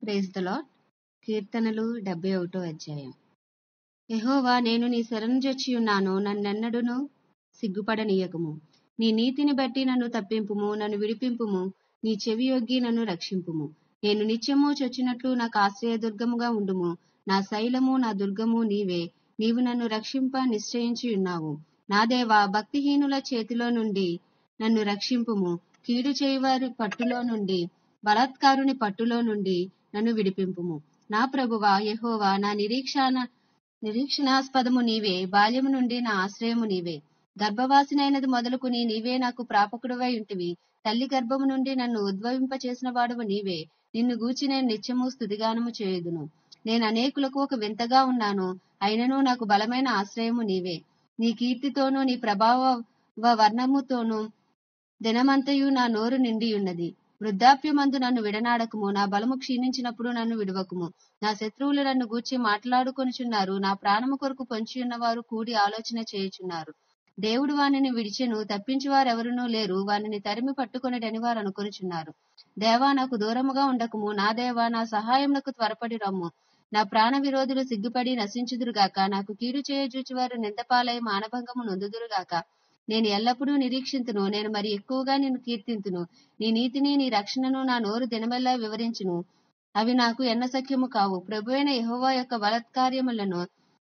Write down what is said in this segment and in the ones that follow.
praise the lord కీర్తనలు డెబ్బై ఒకటో అధ్యాయం యెహోవా నేను నీ శరణుజొచ్చి ఉన్నాను నన్నెన్నడును సిగ్గుపడనీయకము నీ నీతిని బట్టి నన్ను తప్పింపుము నన్ను విడిపింపుము నీ చెవి యొగ్గి నన్ను రక్షింపుము నేను నిత్యము చొచ్చినట్లు నాకు ఆశ్రయదుర్గముగా ఉండుము నా శైలము నా దుర్గము నీవే నీవు నన్ను రక్షింప నిశ్చయించి ఉన్నావు నా దేవా భక్తిహీనుల చేతిలో నుండి నన్ను రక్షింపుము కీడు చేయువారి పట్టులో నుండి బలాత్కారుని పట్టులో నుండి నన్ను విడిపింపుము నా ప్రభువా యెహోవా నా నిరీక్షణ నిరీక్షణాస్పదము నీవే బాల్యము నుండి నా ఆశ్రయము నీవే గర్భవాసినైనది మొదలుకుని నీవే నాకు ప్రాపకుడువై ఉంటివి తల్లి గర్భము నుండి నన్ను ఉద్భవింప చేసిన వాడువు నీవే నిన్ను గూర్చి నేను నిత్యము స్థుతిగానము చేయుదును నేను అనేకులకు ఒక వింతగా ఉన్నాను అయినను నాకు బలమైన ఆశ్రయము నీవే నీ కీర్తితోనూ నీ ప్రభావ వర్ణముతోనూ దినమంతయు నా నోరు నిండి ఉన్నది వృద్ధాప్యమందు నన్ను విడనాడకము నా బలము క్షీణించినప్పుడు నన్ను విడవకుము నా శత్రువులు నన్ను గూర్చి మాట్లాడుకొనుచున్నారు నా ప్రాణము కొరకు పొంచి ఉన్నవారు కూడి ఆలోచన చేయుచున్నారు దేవుడు వానిని విడిచెను తప్పించువారెవరునూ లేరు వానిని తరిమి పట్టుకొనిడని వారు అనుకొనుచున్నారు దేవా నాకు దూరముగా ఉండకము నా దేవా నా సహాయమునకు త్వరపడి రమ్ము నా ప్రాణ విరోధులు సిగ్గుపడి నశించుదురుగాక నాకు కీడు చేయజూచువారు నిందపాలై మానభంగము నొందుదురుగాక నేను ఎల్లప్పుడూ నిరీక్షింతును నేను మరి ఎక్కువగా నిన్ను కీర్తింతును నీ నీతిని నీ రక్షణను నా నోరు దినమెల్లా వివరించును అవి నాకు ఎన్న సఖ్యము కావు ప్రభువైన యెహోవా యొక్క బలత్కార్యములను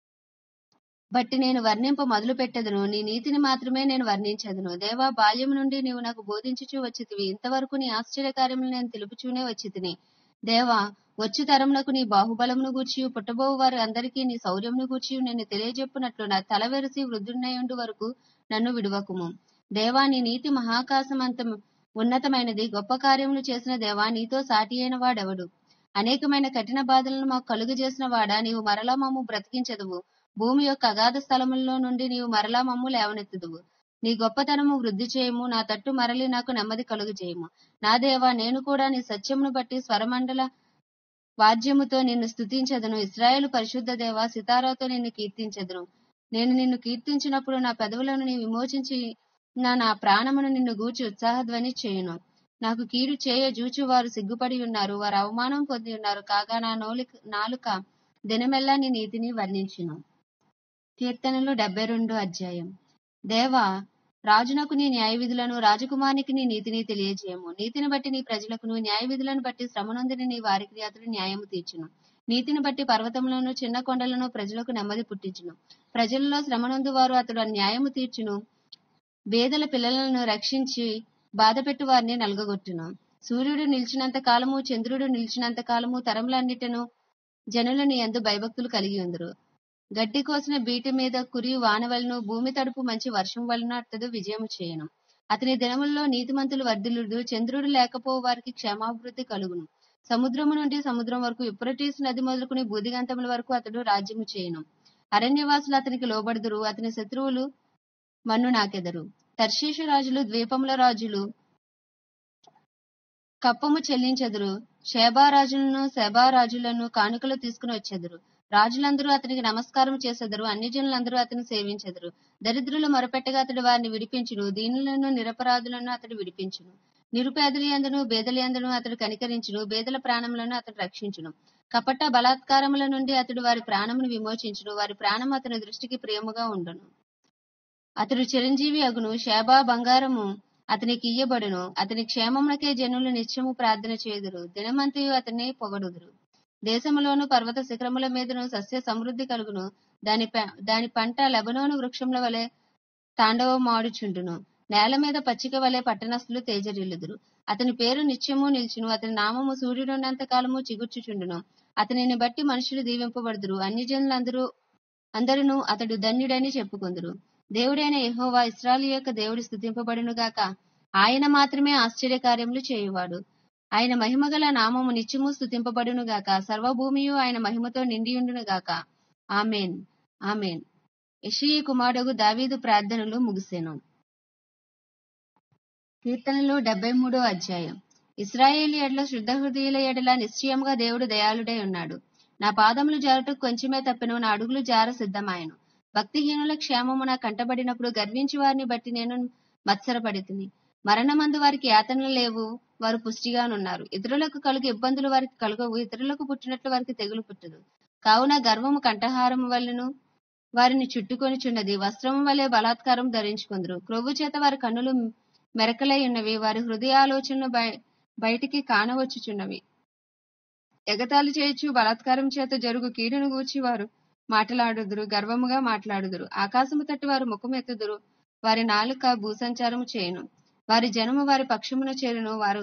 బట్టి నేను వర్ణింప మొదలు పెట్టెదను నీ నీతిని మాత్రమే నేను వర్ణించదును దేవా బాల్యం నుండి నీవు నాకు బోధించుచూ వచ్చితివి ఇంతవరకు నీ ఆశ్చర్యకార్యములు నేను తెలుపుచూనే వచ్చితిని దేవా వచ్చు తరమునకు నీ బాహుబలమును గూర్చి పుట్టబోవు వారి అందరికీ నీ శౌర్యమును గూర్చి నేను తెలియజెప్పునట్లు నా తల వెరసి వృద్ధున్నయుండు వరకు నన్ను విడువకుము దేవా నీ నీతి మహాకాశమంత ఉన్నతమైనది గొప్ప కార్యములు చేసిన దేవా నీతో సాటి అయిన వాడెవడు అనేకమైన కఠిన బాధలను మాకు కలుగు చేసిన వాడా నీవు మరలా మమ్ము బ్రతికించదువు భూమి యొక్క అగాధ స్థలముల్లో నుండి నీవు మరలా మమ్ము లేవనెత్తుదువు నీ గొప్పతనము వృద్ధి చేయము నా తట్టు మరలి నాకు నెమ్మది కలుగు చేయము నా దేవా నేను కూడా నీ సత్యమును బట్టి స్వరమండల వాద్యముతో నిన్ను స్తుతించదును ఇస్రాయేలు పరిశుద్ధ దేవ సితారాతో నిన్ను కీర్తించదును నేను నిన్ను కీర్తించినప్పుడు నా పెదవులను నీ విమోచించి నా నా ప్రాణమును నిన్ను గూర్చి ఉత్సాహధ్వని చేయును నాకు కీడు చేయ జూచు వారు సిగ్గుపడి ఉన్నారు వారు అవమానం పొంది ఉన్నారు కాగా నా నోలిక నాలుక దినమెల్లా నీ నీతిని వర్ణించును కీర్తనలు డెబ్బై రెండు అధ్యాయం దేవా రాజునకు నీ న్యాయ విధులను రాజకుమారికి నీ నీతిని తెలియజేయము నీతిని బట్టి నీ ప్రజలకును న్యాయ విధులను బట్టి శ్రమనొందిని నీ వారికి అతడు న్యాయము తీర్చును నీతిని బట్టి పర్వతములను చిన్న కొండలను ప్రజలకు నెమ్మది పుట్టించును ప్రజలలో శ్రమనొందు వారు అతడు న్యాయము తీర్చును బేదల పిల్లలను రక్షించి బాధపెట్టు వారిని నలగగొట్టును సూర్యుడు నిలిచినంత కాలము చంద్రుడు నిలిచినంత కాలము తరములన్నిటను జనులని ఎందు భయభక్తులు కలిగి ఉందరు గడ్డి కోసిన బీటి మీద కురి వానవలను భూమి తడుపు మంచి వర్షం వలన అతడు విజయము చేయను అతని దినముల్లో నీతిమంతులు వర్ధిల్లుడు చంద్రుడు లేకపో వారికి క్షేమాభివృద్ధి కలుగును సముద్రము నుండి సముద్రం వరకు యుప్రటీస్ నది మొదలుకుని బూదిగంతముల వరకు అతడు రాజ్యము చేయను అరణ్యవాసులు అతనికి లోబడుదురు అతని శత్రువులు మన్ను నాకెదరు తర్షీషు రాజులు ద్వీపముల రాజులు కప్పము చెల్లించెదరు శేబారాజులను శేబారాజులను కానుకలు తీసుకుని వచ్చెదరు రాజులందరూ అతనికి నమస్కారం చేసెదరు అన్ని జనులందరూ అతను సేవించెదరు దరిద్రులు మొరపెట్టగా అతడు వారిని విడిపించును దీనులను నిరపరాధులను అతడు విడిపించును నిరుపేదలి ఎందును బేదలి ఎందును అతడు కనికరించును బేదల ప్రాణములను అతడు రక్షించును కపట బలాత్కారముల నుండి అతడు వారి ప్రాణమును విమోచించును వారి ప్రాణం అతని దృష్టికి ప్రియముగా ఉండును అతడు చిరంజీవి అగును శేబా బంగారము అతనికి ఇయ్యబడును అతని క్షేమమునకే జనులు నిత్యము ప్రార్థన చేయుదురు దినమంతయు అతన్ని పొగడుదురు దేశములోను పర్వత శిఖరముల మీదను సస్య సమృద్ధి కలుగును దాని దాని పంట లెబనోను వృక్షముల వలె తాండవమాడుచుండును నేల మీద పచ్చిక వలె పట్టణస్థులు తేజరిల్లుదురు అతని పేరు నిత్యము నిల్చును అతని నామము సూర్యుడున్నంత కాలము చిగుర్చుచుండును అతనిని బట్టి మనుషులు దీవింపబడుదురు అన్ని జనులందరూ అందరును అతడు ధన్యుడని చెప్పుకుందరు దేవుడైన యెహోవా ఇస్రాయల్ యొక్క దేవుడు స్థుతింపబడును గాక ఆయన మాత్రమే ఆశ్చర్యకార్యములు చేయువాడు ఆయన మహిమగల నామము నిత్యము స్థుతింపబడును గాక సర్వభూమియు ఆయన మహిమతో నిండియుండును గాక ఆమెన్ ఆమెన్ యషీ కుమారుడు దావీదు ప్రార్థనలు ముగిసెను కీర్తనలు డెబ్బై మూడో అధ్యాయం ఇస్రాయేలీ ఎడ్ల శుద్ధ హృదయుల ఎడల నిశ్చయముగా దేవుడు దయాళుడై ఉన్నాడు నా పాదములు జారుటకు కొంచెమే తప్పెను నా అడుగులు జార సిద్ధమాయను భక్తిహీనుల క్షేమము నా కంటబడినప్పుడు గర్వించి వారిని బట్టి నేను మత్సరపడితిని మరణమందు వారికి యాతనలు లేవు వారు పుష్టిగానున్నారు ఇతరులకు కలుగు ఇబ్బందులు వారికి కలుగవు ఇతరులకు పుట్టినట్లు వారికి తెగులు పుట్టదు కావున గర్వము కంఠహారము వలెను వారిని చుట్టుకొనిచున్నది వస్త్రము వలె బలాత్కారం ధరించుకుందరు క్రొవ్వు చేత వారి కన్నులు మెరకలై ఉన్నవి వారి హృదయాలోచనలు బయ బయటికి కానవచ్చుచున్నవి ఎగతాళి చేయొచ్చు బలాత్కారం చేత జరుగు కీడును గూర్చి వారు మాట్లాడుదురు గర్వముగా మాట్లాడుదురు ఆకాశము తట్టి వారు ముఖం ఎత్తుదురు వారి నాలుక భూసంచారము చేయును వారి జనము వారి పక్షమున చేరును వారు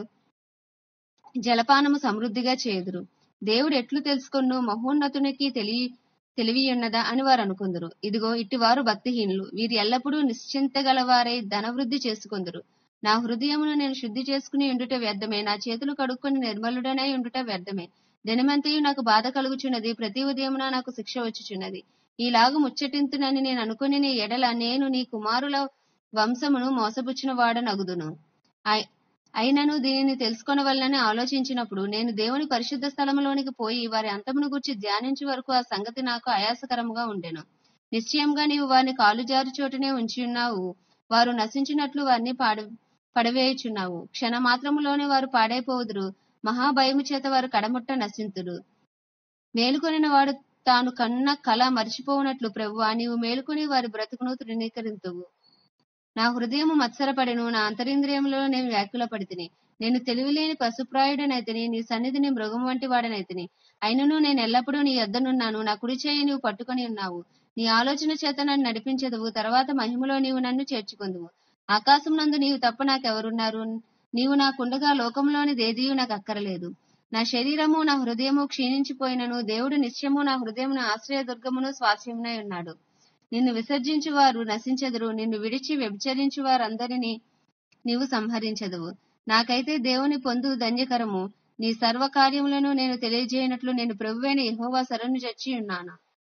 జలపానము సమృద్ధిగా చేయుదురు దేవుడు ఎట్లు తెలుసుకొను మహోన్నతునికి తెలియ తెలివియున్నదా అని వారు అనుకుందరు ఇదిగో ఇట్టివారు భక్తిహీనులు వీరు ఎల్లప్పుడూ నిశ్చింతగలవారై ధనవృద్ధి చేసుకుందరు నా హృదయమును నేను శుద్ధి చేసుకుని ఉండుట వ్యర్థమే నా చేతులు కడుక్కొని నిర్మలుడనై ఉండుట వ్యర్థమే దినమంతయు నాకు బాధ కలుగుచున్నది ప్రతి ఉదయమున నాకు శిక్ష వచ్చుచున్నది ఈలాగు ముచ్చటింతునని నేను అనుకుని నీ ఎడల నేను నీ కుమారుల వంశమును మోసపుచ్చిన వాడనగుదును అయి- అయినను దీనిని తెలుసుకొనవలనని ఆలోచించినప్పుడు నేను దేవుని పరిశుద్ధ స్థలములోనికి పోయి వారి అంతమును గురించి ధ్యానించే వరకు ఆ సంగతి నాకు ఆయాసకరముగా ఉండెను నిశ్చయంగా నీవు వారిని కాలు జారు చోటునే ఉంచి ఉన్నావు వారు నశించినట్లు వారిని పాడ పడవేయుచున్నావు క్షణ మాత్రములోనే వారు పాడైపోవుదురు మహాభయము చేత వారు కడముట్ట నశింతుడు మేలుకొనిన వాడు తాను కన్న కళ మరిచిపోవునట్లు ప్రభువా నీవు మేలుకొని వారి బ్రతుకును తృణీకరింతువు నా హృదయము మత్సరపడెను నా అంతరింద్రియములో నేను వ్యాకులపడితిని నేను తెలివిలేని పశుప్రాయుడనైతిని నీ సన్నిధిని మృగము వంటి వాడనైతిని అయినను నేను ఎల్లప్పుడూ నీ యొద్దనున్నాను నా కుడి చేయి నీవు పట్టుకొని ఉన్నావు నీ ఆలోచన చేత నన్ను నడిపించదువు తర్వాత మహిమలో నీవు నన్ను చేర్చుకుందువు ఆకాశం నందు నీవు తప్ప నాకెవరున్నారు నీవు నాకుండగా లోకంలోని దేదీయు నాకు అక్కరలేదు నా శరీరము నా హృదయము క్షీణించిపోయినను దేవుడు నిత్యము నా హృదయమును ఆశ్రయదుర్గమును స్వాస్యమునై ఉన్నాడు నిన్ను విసర్జించు వారు నశించెదరు నిన్ను విడిచి వ్యభిచరించు వారందరినీ నీవు సంహరించదువు నాకైతే దేవుని పొందు ధన్యకరము నీ సర్వ కార్యములను నేను తెలియజేయనట్లు నేను ప్రభువైన యెహోవా శరణు చచ్చి ఉన్నాను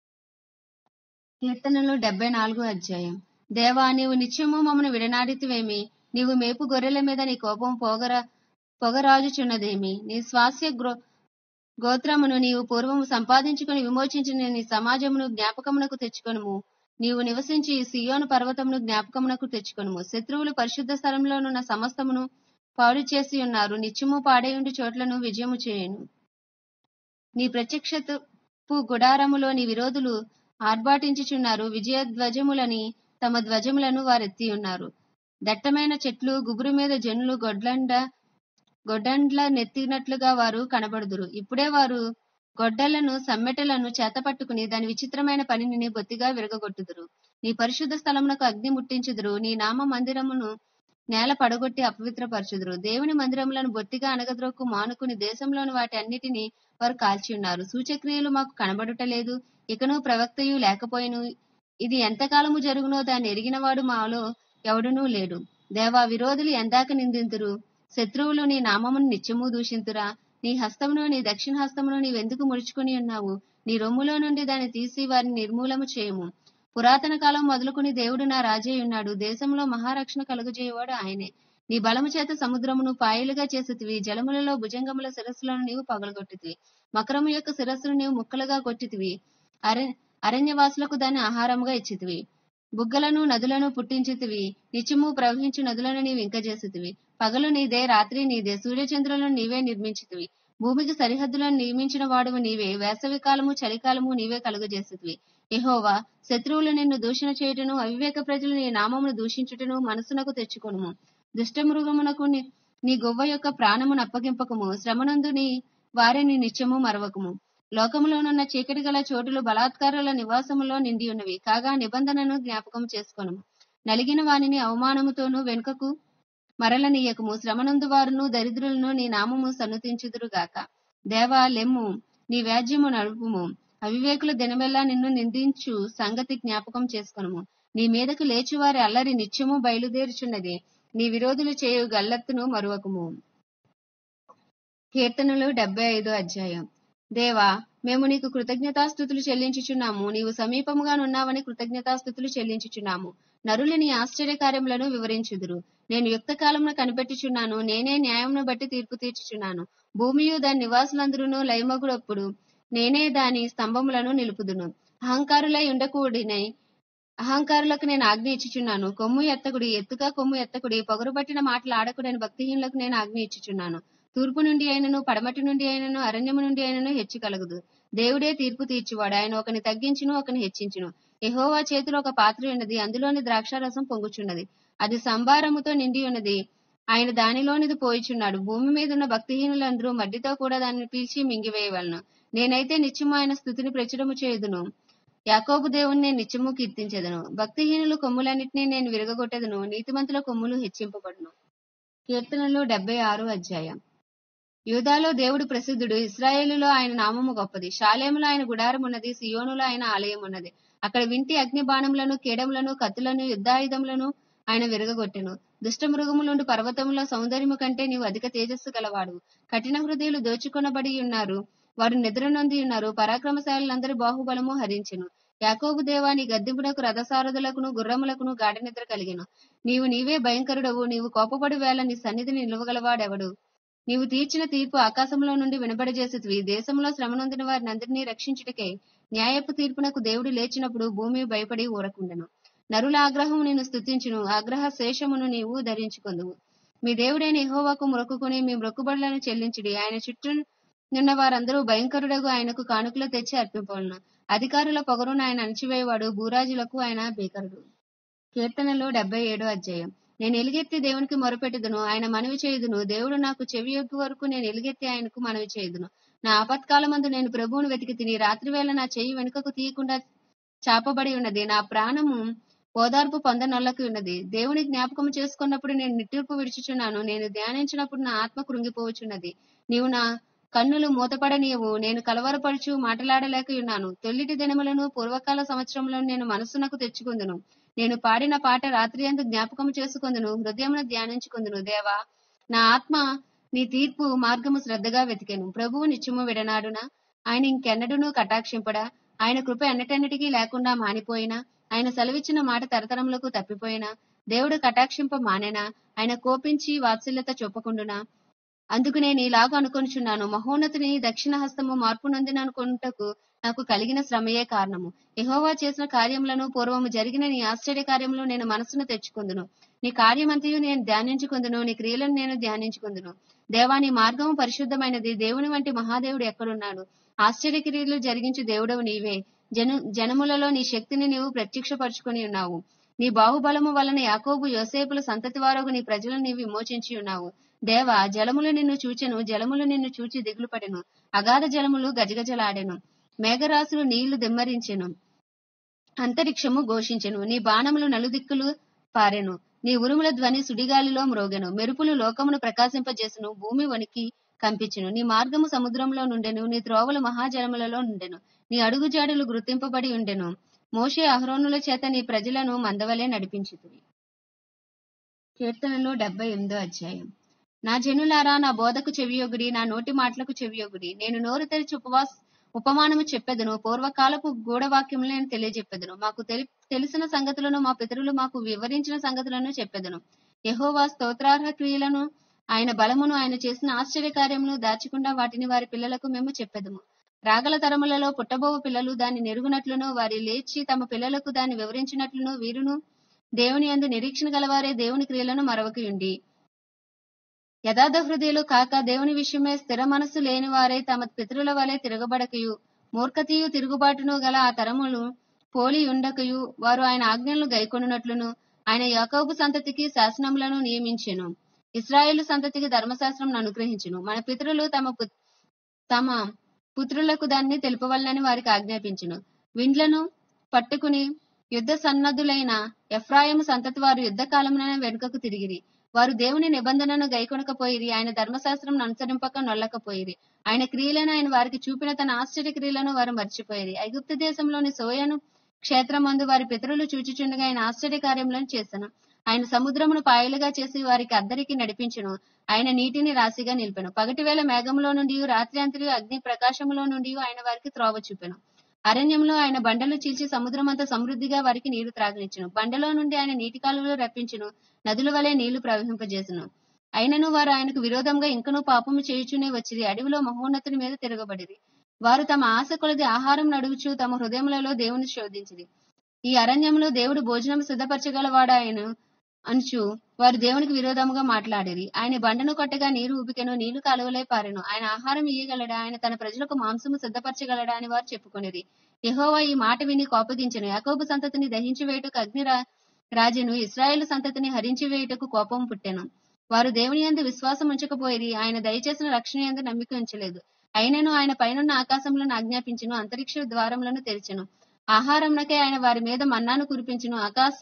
కీర్తనలు డెబ్బై నాలుగు అధ్యాయం దేవా నీవు నిత్యము మమ్మను విడనాడితివేమి నీవు మేపు గొర్రెల మీద నీ కోపం పోగర పొగరాజుచున్నదేమి నీ స్వాస్య గ్రో గోత్రమును నీవు పూర్వము సంపాదించుకుని విమోచించిన నీ సమాజమును జ్ఞాపకమునకు తెచ్చుకొనుము నీవు నివసించి ఈ సియోను పర్వతమును జ్ఞాపకమునకు తెచ్చుకొనుము శత్రువులు పరిశుద్ధ స్థలంలోనున్న సమస్తమును పాడు చేసి ఉన్నారు నిత్యము పాడేయుండి చోట్లను విజయము చేయును నీ ప్రత్యక్షతపు గుడారములో నీ విరోధులు ఆర్భాటించుచున్నారు విజయ ధ్వజములని తమ ధ్వజములను వారెత్తి ఉన్నారు దట్టమైన చెట్లు గుబురు మీద జనులు గొడ్లండ గొడ్డండ్ల నెత్తినట్లుగా వారు కనబడుదురు ఇప్పుడే వారు గొడ్డలను సమ్మెటలను చేతపట్టుకుని దాని విచిత్రమైన పనిని బొత్తిగా విరగగొట్టుదురు నీ పరిశుద్ధ స్థలమునకు అగ్ని ముట్టించుదురు నీ నామ మందిరమును నేల పడగొట్టి అపవిత్రపరచుదురు దేవుని మందిరములను బొత్తిగా అనగద్రోకు మానుకుని దేశంలోని వాటి అన్నిటినీ వారు కాల్చి ఉన్నారు సూచక్రియలు మాకు కనబడుటలేదు ఇకను ప్రవక్తయు లేకపోయిను ఇది ఎంతకాలము జరుగునో దాన్ని ఎరిగినవాడు మాలో ఎవడునూ లేడు దేవా విరోధులు ఎందాక నిందింతురు శత్రువులు నీ నామమును నిత్యము దూషింతురా నీ హస్తమును నీ దక్షిణ హస్తమును నీవెందుకు ముడుచుకుని ఉన్నావు నీ రొమ్ములో నుండి దాన్ని తీసి వారిని నిర్మూలము చేయము పురాతన కాలం మొదలుకుని దేవుడు నా రాజే ఉన్నాడు దేశంలో మహారక్షణ కలుగజేయవాడు ఆయనే నీ బలము చేత సముద్రమును పాయలుగా చేసితివి జలములలో భుజంగముల శిరస్సులను నీవు పగలగొట్టితివి మకరము యొక్క శిరస్సును నీవు ముక్కలుగా కొట్టితివి అరణ్య అరణ్యవాసులకు దాన్ని ఆహారముగా ఇచ్చితివి బుగ్గలను నదులను పుట్టించితివి నిత్యము ప్రవహించు నదులను నీవు ఇంకజేసితివి పగలు నీదే రాత్రి నీదే సూర్యచంద్రులను నీవే నిర్మించితివి భూమికి సరిహద్దులను నియమించిన వాడువు నీవే వేసవి కాలము చలికాలము నీవే కలుగజేసితివి యెహోవా శత్రువులు నిన్ను దూషణ చేయుటను అవివేక ప్రజలు నీ నామమును దూషించుటను మనసునకు తెచ్చుకొనుము దుష్టమృగమునకు నీ నీ గొవ్వ యొక్క ప్రాణమును అప్పగింపకము శ్రమనందు నీ వారిని నిత్యము మరవకము లోకములోనున్న చీకటి గల చోటులు బలాత్కారుల నివాసములో నిండి ఉన్నవి కాగా నిబంధనను జ్ఞాపకం చేసుకొనుము నలిగిన వానిని అవమానముతోనూ వెనుకకు మరలనీయకము శ్రమనందు వారును దరిద్రులను నీ నామము సన్నుతించుదురుగాక దేవా లెమ్ము నీ వ్యాజ్యము నడుపుము అవివేకుల దినమెల్లా నిన్ను నిందించు సంగతి జ్ఞాపకం చేసుకొనుము నీ మీదకు లేచి వారి అల్లరి నిత్యము బయలుదేరుచున్నది నీ విరోధులు చేయు గల్లత్తును మరువకము కీర్తనలు డెబ్బై ఐదో అధ్యాయం దేవా మేము నీకు కృతజ్ఞతాస్థుతులు చెల్లించుచున్నాము నీవు సమీపముగా నున్నావని కృతజ్ఞతాస్థుతులు చెల్లించుచున్నాము నరులు నీ ఆశ్చర్య కార్యములను వివరించుదురు నేను యుక్త కాలమును కనిపెట్టుచున్నాను నేనే న్యాయమును బట్టి తీర్పు తీర్చుచున్నాను భూమియు దాని నివాసులందరూ లయమగుడప్పుడు నేనే దాని స్తంభములను నిలుపుదును అహంకారులై ఉండకూడినై అహంకారులకు నేను ఆజ్ఞ ఇచ్చుచున్నాను కొమ్ము ఎత్తకుడి ఎత్తుగా కొమ్ము ఎత్తకుడి పొగరు పట్టిన మాటలు ఆడకుడని భక్తిహీనులకు నేను ఆజ్ఞ ఇచ్చుచున్నాను తూర్పు నుండి అయినను పడమటి నుండి అయినను అరణ్యము నుండి అయినను హెచ్చు కలగదు దేవుడే తీర్పు తీర్చువాడు ఆయన ఒకని తగ్గించును ఒకని హెచ్చించును యెహోవా చేతిలో ఒక పాత్ర ఉన్నది అందులోని ద్రాక్షారసం పొంగుచున్నది అది సంభారముతో నిండి ఉన్నది ఆయన దానిలోనిది పోయిచున్నాడు భూమి మీద ఉన్న భక్తిహీనులందరూ మడ్డితో కూడా దానిని పీల్చి మింగివేయవలను నేనైతే నిత్యము ఆయన స్థుతిని ప్రచురము చేయుదును యాకోబు దేవుని నేను నిత్యము కీర్తించెదను భక్తిహీనులు కొమ్ములన్నిటినీ నేను విరగగొట్టెదను నీతిమంతుల కొమ్ములు హెచ్చింపబడును కీర్తనలు డెబ్బై ఆరు అధ్యాయం యూదాలో దేవుడు ప్రసిద్ధుడు ఇస్రాయేలులో ఆయన నామము గొప్పది షాలేములో ఆయన గుడారం ఉన్నది సియోనులో ఆయన ఆలయం ఉన్నది అక్కడ వింటి అగ్ని బాణములను కీడములను కత్తులను యుద్ధాయుధములను ఆయన విరగగొట్టెను దుష్ట మృగములుండు పర్వతముల సౌందర్యము కంటే నీవు అధిక తేజస్సు గలవాడు కఠిన హృదయులు దోచుకొనబడి ఉన్నారు వారు నిద్ర నొంది ఉన్నారు పరాక్రమశాలులందరి బాహుబలము హరించెను యాకోబు దేవా నీ గద్దెంపునకు రథసారథులకును గుర్రములకును గాఢ నిద్ర కలిగెను నీవు నీవే భయంకరుడవు నీవు కోపపడు వేళ నీ సన్నిధిని నిలువగలవాడెవడు నీవు తీర్చిన తీర్పు ఆకాశంలో నుండి వినబడజేసితివి దేశంలో శ్రమనొందిన వారిని అందరినీ రక్షించుటకై న్యాయపు తీర్పునకు దేవుడు లేచినప్పుడు భూమి భయపడి ఊరకుండెను నరుల ఆగ్రహము నిన్ను స్తుతించును ఆగ్రహ శేషమును నీవు ధరించుకొందువు మీ దేవుడైన యెహోవాకు మొక్కుకుని మీ మొక్కుబడులను చెల్లించుడి ఆయన చుట్టూ నిన్న వారందరూ భయంకరుడగు ఆయనకు కానుకలు తెచ్చి అర్పింపవలను అధికారుల పొగరును ఆయన అణిచివేయవాడు భూరాజులకు ఆయన భీకరుడు కీర్తనలో డెబ్బై ఏడో అధ్యాయం నేను ఎలుగెత్తి దేవునికి మొరపెట్టుదును ఆయన మనవి చేయుదును దేవుడు నాకు చెవి యొగ్గు వరకు నేను ఎలుగెత్తి ఆయనకు మనవి చేయుదును నా ఆపత్కాలమందు నేను ప్రభువును వెతికి తిని రాత్రివేళ నా చెయ్యి వెనుకకు తీయకుండా చాపబడి ఉన్నది నా ప్రాణము ఓదార్పు పొందనొల్లకి ఉన్నది దేవుని జ్ఞాపకం చేసుకున్నప్పుడు నేను నిట్టూర్పు విడుచుచున్నాను నేను ధ్యానించినప్పుడు నా ఆత్మ కృంగిపోవచ్చున్నది నీవు నా కన్నులు మూతపడనీయవు నేను కలవరపడుచు మాటలాడలేక ఉన్నాను తొల్లిటి దినములను పూర్వకాల సంవత్సరములను నేను మనస్సునకు తెచ్చుకుందును నేను పాడిన పాట రాత్రి అందు జ్ఞాపకం చేసుకుందును హృదయమును ధ్యానించుకుందును దేవా నా ఆత్మ నీ తీర్పు మార్గము శ్రద్ధగా వెతికెను ప్రభువు నిత్యము విడనాడునా ఆయన ఇంకెన్నడూనూ కటాక్షింపడా ఆయన కృప ఎన్నటెన్నటికీ లేకుండా మానిపోయినా ఆయన సెలవిచ్చిన మాట తరతరములకు తప్పిపోయినా దేవుడు కటాక్షింప మానేనా ఆయన కోపించి వాత్సల్యత చూపకుండునా అందుకు నేను ఇలాగ అనుకొనుచున్నాను మహోన్నతిని దక్షిణ హస్తము మార్పు నొందిననుకొనుటకు నాకు కలిగిన శ్రమయే కారణము యెహోవా చేసిన కార్యములను పూర్వము జరిగిన నీ ఆశ్చర్య కార్యములు నేను మనస్సును తెచ్చుకుందును నీ కార్యమంతయు నేను ధ్యానించుకుందును నీ క్రియలను నేను ధ్యానించుకుందును దేవా నీ మార్గము పరిశుద్ధమైనది దేవుని వంటి మహాదేవుడు ఎక్కడున్నాడు ఆశ్చర్య క్రియలు జరిగించు దేవుడవు నీవే జను జనములలో నీ శక్తిని నీవు ప్రత్యక్షపరుచుకొని ఉన్నావు నీ బాహుబలము వలన యాకోబు యోసేపుల సంతతి వారకు నీ ప్రజలను నీవు విమోచించి ఉన్నావు దేవా జలములు నిన్ను చూచెను జలములు నిన్ను చూచి దిగులుపడెను అగాధ జలములు గజగజలాడెను మేఘరాశులు నీళ్లు దిమ్మరించెను అంతరిక్షము ఘోషించెను నీ బాణములు నలుదిక్కులు పారెను నీ ఉరుముల ధ్వని సుడిగాలిలో మ్రోగెను మెరుపులు లోకమును ప్రకాశింపజేసును భూమి వణికి కంపించెను నీ మార్గము సముద్రంలో నుండెను నీ త్రోవలు మహాజలములలో నుండెను నీ అడుగుజాడులు గుర్తింపబడి ఉండెను మోషే అహరోనుల చేత నీ ప్రజలను మందవలే నడిపించుతుంది కీర్తనలో డెబ్బై ఎనిమిదో అధ్యాయం నా జనులారా నా బోధకు చెవియొగుడి నా నోటి మాటలకు చెవియొగుడి నేను నోరు తెరిచి ఉపవాస ఉపమానము చెప్పెదను పూర్వకాలపు గూఢవాక్యములు నేను తెలియజెప్పెదను మాకు తెలి తెలిసిన సంగతులను మా పితరులు మాకు వివరించిన సంగతులను చెప్పెదను యెహోవా స్తోత్రార్హ క్రియలను ఆయన బలమును ఆయన చేసిన ఆశ్చర్య కార్యమును దాచకుండా వాటిని వారి పిల్లలకు మేము చెప్పెదము రాగల తరములలో పుట్టబోవు పిల్లలు దాన్ని నెరుగునట్లును వారి లేచి తమ పిల్లలకు దాన్ని వివరించినట్లును వీరును దేవుని యందు నిరీక్షణ గలవారే దేవుని క్రియలను మరవకయుండి యథార్థ హృదయులు కాక దేవుని విషయమే స్థిర మనస్సు లేని వారే తమ పితరుల వలె తిరగబడకయు మూర్ఖతయు తిరుగుబాటును గల ఆ తరములు పోలి ఉండకయు వారు ఆయన ఆజ్ఞలను గైకొనున్నట్లును ఆయన యాకోబు సంతతికి శాసనములను నియమించెను ఇస్రాయేలు సంతతికి ధర్మశాస్త్రం అనుగ్రహించును మన పితరులు తమ పు- తమ పుత్రులకు దాన్ని తెలుపవలనని వారికి ఆజ్ఞాపించును విండ్లను పట్టుకుని యుద్ధ సన్నద్ధులైన ఎఫ్రాయిము సంతతి వారు యుద్ధ కాలమున వెనుకకు తిరిగిరి వారు దేవుని నిబంధనను గైకొనకపోయిరి ఆయన ధర్మశాస్త్రం అనుసరింపక నొల్లకపోయిరి ఆయన క్రియలను ఆయన వారికి చూపిన తన ఆశ్చర్య క్రియలను వారు మర్చిపోయిరి ఐగుప్తు దేశంలోని సోయను క్షేత్రమందు వారి పితరులు చూచుచుండగా ఆయన ఆశ్చర్య కార్యములను చేసెను ఆయన సముద్రమును పాయలుగా చేసి వారికి అద్దరికి నడిపించును ఆయన నీటిని రాశిగా నిలిపెను పగటివేళ మేఘములో నుండి రాత్రి అంతరి అగ్ని ప్రకాశములో నుండి ఆయన వారికి త్రోవ చూపెను అరణ్యంలో ఆయన బండలు చీల్చి సముద్రమంతా సమృద్ధిగా వారికి నీరు త్రాగనిచ్చును బండలో నుండి ఆయన నీటి కాలువలు రప్పించును నదుల వలె నీళ్లు ప్రవహింపజేసును అయినను వారు ఆయనకు విరోధంగా ఇంకనూ పాపము చేయుచునే వచ్చిరి అడవిలో మహోన్నతుని మీద తిరగబడిరి వారు తమ ఆశ కొలది ఆహారం నడుగుచు తమ హృదయములలో దేవుని శోధించిరి ఈ అరణ్యంలో దేవుడు భోజనం సిద్ధపరచగలవాడు ఆయన అనుచు వారు దేవునికి విరోధముగా మాట్లాడిరి ఆయన బండను కొట్టగా నీరు ఊపికెను నీళ్లు కాలువలై పారెను ఆయన ఆహారం ఇయ్యగలడా ఆయన తన ప్రజలకు మాంసము సిద్ధపరచగలడా అని వారు చెప్పుకొనిరి యెహోవా ఈ మాట విని కోపగించెను యాకోబు సంతతిని దహించి వేయుటకు అగ్ని రా- రాజును ఇస్రాయేలు సంతతిని హరించి వేయుటకు కోపం పుట్టెను వారు దేవుని యందు విశ్వాసం ఉంచకపోయిరి ఆయన దయచేసిన రక్షణ యందు నమ్మిక ఉంచలేదు అయినను ఆయన పైనున్న ఆకాశములను ఆజ్ఞాపించును అంతరిక్ష ద్వారములను తెరిచెను ఆహారంనకే ఆయన వారి మీద మన్నాను కురిపించును ఆకాశ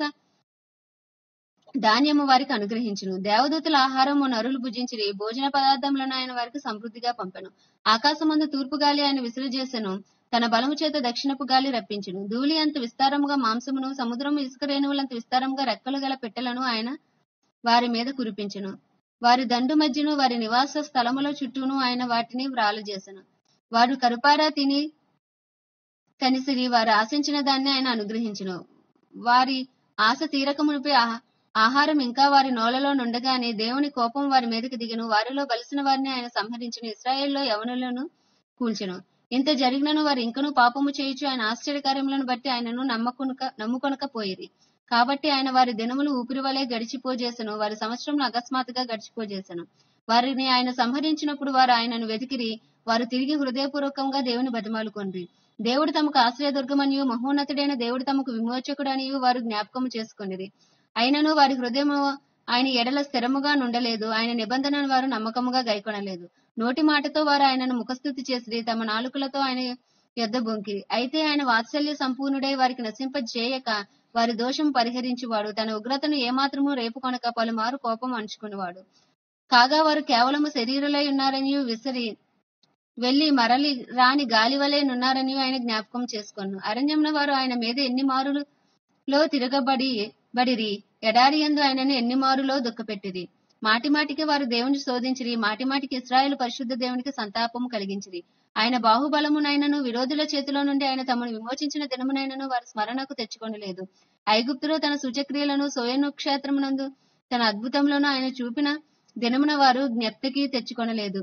ధాన్యము వారికి అనుగ్రహించును దేవదూతల ఆహారము నరులు భుజించిరి భోజన పదార్థములను ఆయన వారికి సమృద్ధిగా పంపెను ఆకాశమందు తూర్పు గాలి ఆయన విసిరిచేసెను తన బలము చేత దక్షిణపు గాలి రప్పించును ధూళి అంత విస్తారముగా మాంసమును సముద్రము ఇసుక రేణువులంత విస్తారముగా రెక్కలు గల పెట్టెలను ఆయన వారి మీద కురిపించును వారి దండు మధ్యను వారి నివాస స్థలముల చుట్టూను ఆయన వాటిని వ్రాలజేసెను వారు కరుపారా తిని కనిసిరి వారు ఆశించిన దాన్ని ఆయన అనుగ్రహించును వారి ఆశ తీరక మునిపి ఆహా- ఆహారం ఇంకా వారి నోలలో నుండగానే దేవుని కోపం వారి మీదకి దిగను వారిలో బలిసిన వారిని ఆయన సంహరించును ఇస్రాయేల్లో యవనులను కూల్చెను ఇంత జరిగినను వారు ఇంకనూ పాపము చేయుచు ఆయన ఆశ్చర్యకార్యములను బట్టి ఆయనను నమ్మకొనక నమ్ముకొనక పోయిరి కాబట్టి ఆయన వారి దినములు ఊపిరి వలె గడిచిపోజేసెను వారి సంవత్సరంలో అకస్మాత్తుగా గడిచిపోజేసెను వారిని ఆయన సంహరించినప్పుడు వారు ఆయనను వెతికిరి వారు తిరిగి హృదయపూర్వకంగా దేవుని బతిమాలుకొండ్రి దేవుడు తమకు ఆశ్రయదుర్గమనియు మహోన్నతుడైన దేవుడు తమకు విమోచకుడనియు వారు జ్ఞాపకము చేసుకొనిరి అయినను వారి హృదయము ఆయన ఎడల స్థిరముగా నుండలేదు ఆయన నిబంధనను వారు నమ్మకముగా గైకొనలేదు నోటి మాటతో వారు ఆయనను ముఖస్థుతి చేసిరి తమ నాలుకలతో ఆయన యొద్ద బొంకిరి అయితే ఆయన వాత్సల్య సంపూర్ణుడై వారికి నశింపజేయక వారి దోషం పరిహరించువాడు తన ఉగ్రతను ఏమాత్రము రేపుకొనక పలుమారు కోపం అంచుకునేవాడు కాగా వారు కేవలము శరీరులై ఉన్నారని విసిరి వెళ్లి మరలి రాని గాలి వలె నున్నారని ఆయన జ్ఞాపకం చేసుకొను అరణ్యంలో వారు ఆయన మీద ఎన్ని మారులు లో తిరగబడి బడిరి ఎడారి యందు ఆయనను ఎన్ని మారులో దుఃఖపెట్టిరి మాటి మాటికి వారు దేవుని శోధించిరి మాటి మాటికి ఇస్రాయేల్ పరిశుద్ధ దేవునికి సంతాపము కలిగించిరి ఆయన బాహుబలమునైనను విరోధుల చేతిలో నుండి ఆయన తమను విమోచించిన దినమునైనను వారి స్మరణకు తెచ్చుకొనలేదు ఐగుప్తులో తన సూచక్రియలను సోయను క్షేత్రమునందు తన అద్భుతములను ఆయన చూపిన దినమున వారు జ్ఞప్తికి తెచ్చుకొనలేదు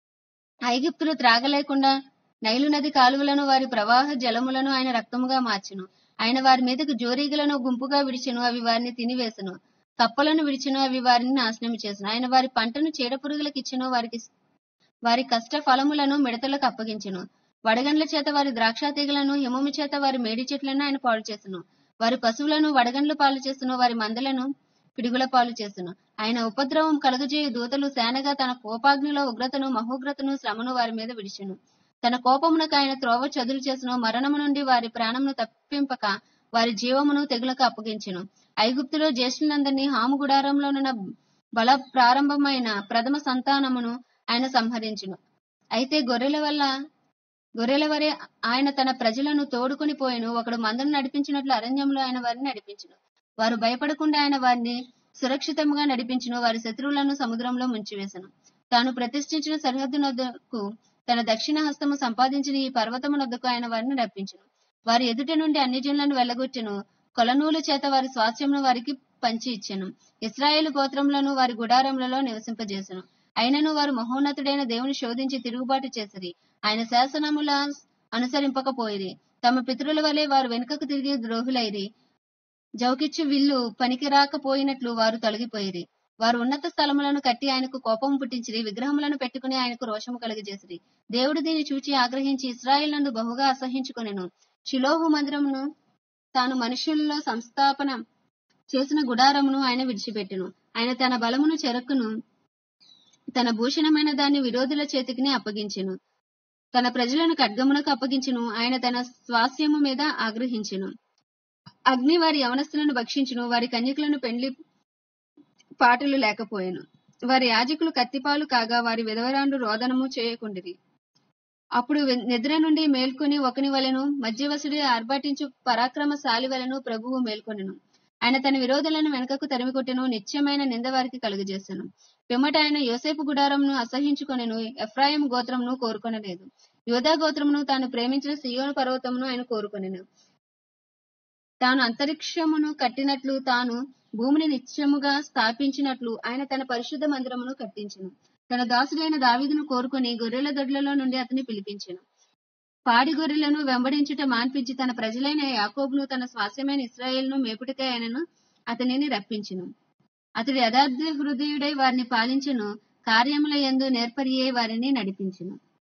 ఐగుప్తులు త్రాగలేకుండా నైలు నది కాలువలను వారి ప్రవాహ జలములను ఆయన రక్తముగా మార్చెను ఆయన వారి మీదకు జోరీగలను గుంపుగా విడిచెను అవి వారిని తినివేసెను కప్పలను విడిచెను అవి వారిని నాశనం చేసెను ఆయన వారి పంటను చీడపురుగులకు ఇచ్చెను వారికి వారి కష్ట ఫలములను మిడతలకు అప్పగించెను వడగండ్ల చేత వారి ద్రాక్ష తీగలను హిమము చేత వారి మేడి చెట్లను ఆయన పాడు చేసెను వారి పశువులను వడగండ్లు పాలు చేసెను వారి మందలను పిడుగుల పాలు చేసెను ఆయన ఉపద్రవం కలుగజేయు దూతలు సేనగా తన కోపాగ్నిలో ఉగ్రతను మహోగ్రతను శ్రమను వారి మీద విడిచెను తన కోపమునకు ఆయన త్రోవ చదురు చేసెను మరణము నుండి వారి ప్రాణమును తప్పింపక వారి జీవమును తెగులకు అప్పగించెను ఐగుప్తులో జ్యేష్ఠులందరినీ హాము గుడారంలోనున్న బల ప్రారంభమైన ప్రథమ సంతానమును ఆయన సంహరించును అయితే గొర్రెల వల్ల గొర్రెల వరే ఆయన తన ప్రజలను తోడుకొని పోయెను ఒకడు మందను నడిపించినట్లు అరణ్యంలో ఆయన వారిని నడిపించును వారు భయపడకుండా ఆయన వారిని సురక్షితంగా నడిపించును వారి శత్రువులను సముద్రంలో ముంచివేసెను తాను ప్రతిష్ఠించిన సరిహద్దు నొద్దకు తన దక్షిణ హస్తము సంపాదించిన ఈ పర్వతము నొద్దకు ఆయన వారిని రప్పించును వారి ఎదుట నుండి అన్ని జనులను వెళ్ళగొచ్చెను కొలనూలు చేత వారి స్వాస్థ్యమును వారికి పంచి ఇచ్చెను ఇస్రాయేలు గోత్రములను వారి గుడారములలో నివసింపజేసెను అయినను వారు మహోన్నతుడైన దేవుని శోధించి తిరుగుబాటు చేసిరి ఆయన శాసనముల అనుసరింపకపోయిరి తమ పితరుల వలె వారు వెనుకకు తిరిగి ద్రోహులైరి జౌకిచ్చు విల్లు పనికిరాకపోయినట్లు వారు తొలగిపోయిరి వారు ఉన్నత స్థలములను కట్టి ఆయనకు కోపం పుట్టించిరి విగ్రహములను పెట్టుకుని ఆయనకు రోషము కలుగజేసిరి దేవుడు దీన్ని చూచి ఆగ్రహించి ఇస్రాయేల్ నందు బహుగా అసహించుకొనెను షిలోహు మందిరమును తాను మనుషుల్లో సంస్థాపన చేసిన గుడారమును ఆయన విడిచిపెట్టెను ఆయన తన బలమును చెరకును తన భూషణమైన దాన్ని విరోధుల చేతికిని అప్పగించెను తన ప్రజలను ఖడ్గమునకు అప్పగించును ఆయన తన స్వాస్యము మీద ఆగ్రహించెను అగ్ని వారి యవనస్తులను భక్షించును వారి కన్యకులను పెండ్లి పాటలు లేకపోయెను వారి యాజకులు కత్తిపాలు కాగా వారి విధవరాండు రోదనము చేయకుండిరి అప్పుడు వె- నిద్ర నుండి మేల్కొని ఒకని వలెను మధ్యవసుడి ఆర్భాటించు పరాక్రమశాలి వలెను ప్రభువు మేల్కొనెను ఆయన తన విరోధులను వెనుకకు తరిమికొట్టెను నిత్యమైన నింద వారికి కలుగజేసెను పిమ్మట ఆయన యోసేపు గుడారంను అసహించుకొనెను ఎఫ్రాయిం గోత్రమును కోరుకొనలేదు యోధా గోత్రమును తాను ప్రేమించిన సియోను పర్వతమును ఆయన కోరుకొనెను తాను అంతరిక్షమును కట్టినట్లు తాను భూమిని నిత్యముగా స్థాపించినట్లు ఆయన తన పరిశుద్ధ మందిరమును కట్టించెను తన దాసుడైన దావీదును కోరుకొని గొర్రెల దొడ్లలో నుండి అతని పిలిపించెను పాడి గొర్రెలను వెంబడించుట మాన్పించి తన ప్రజలైన యాకోబును తన స్వాస్యమైన ఇస్రాయేల్ను మేపుటకై ఆయనను అతనిని రప్పించును అతడు యథార్థ హృదయుడై వారిని పాలించును కార్యముల యందు నేర్పరియే వారిని నడిపించును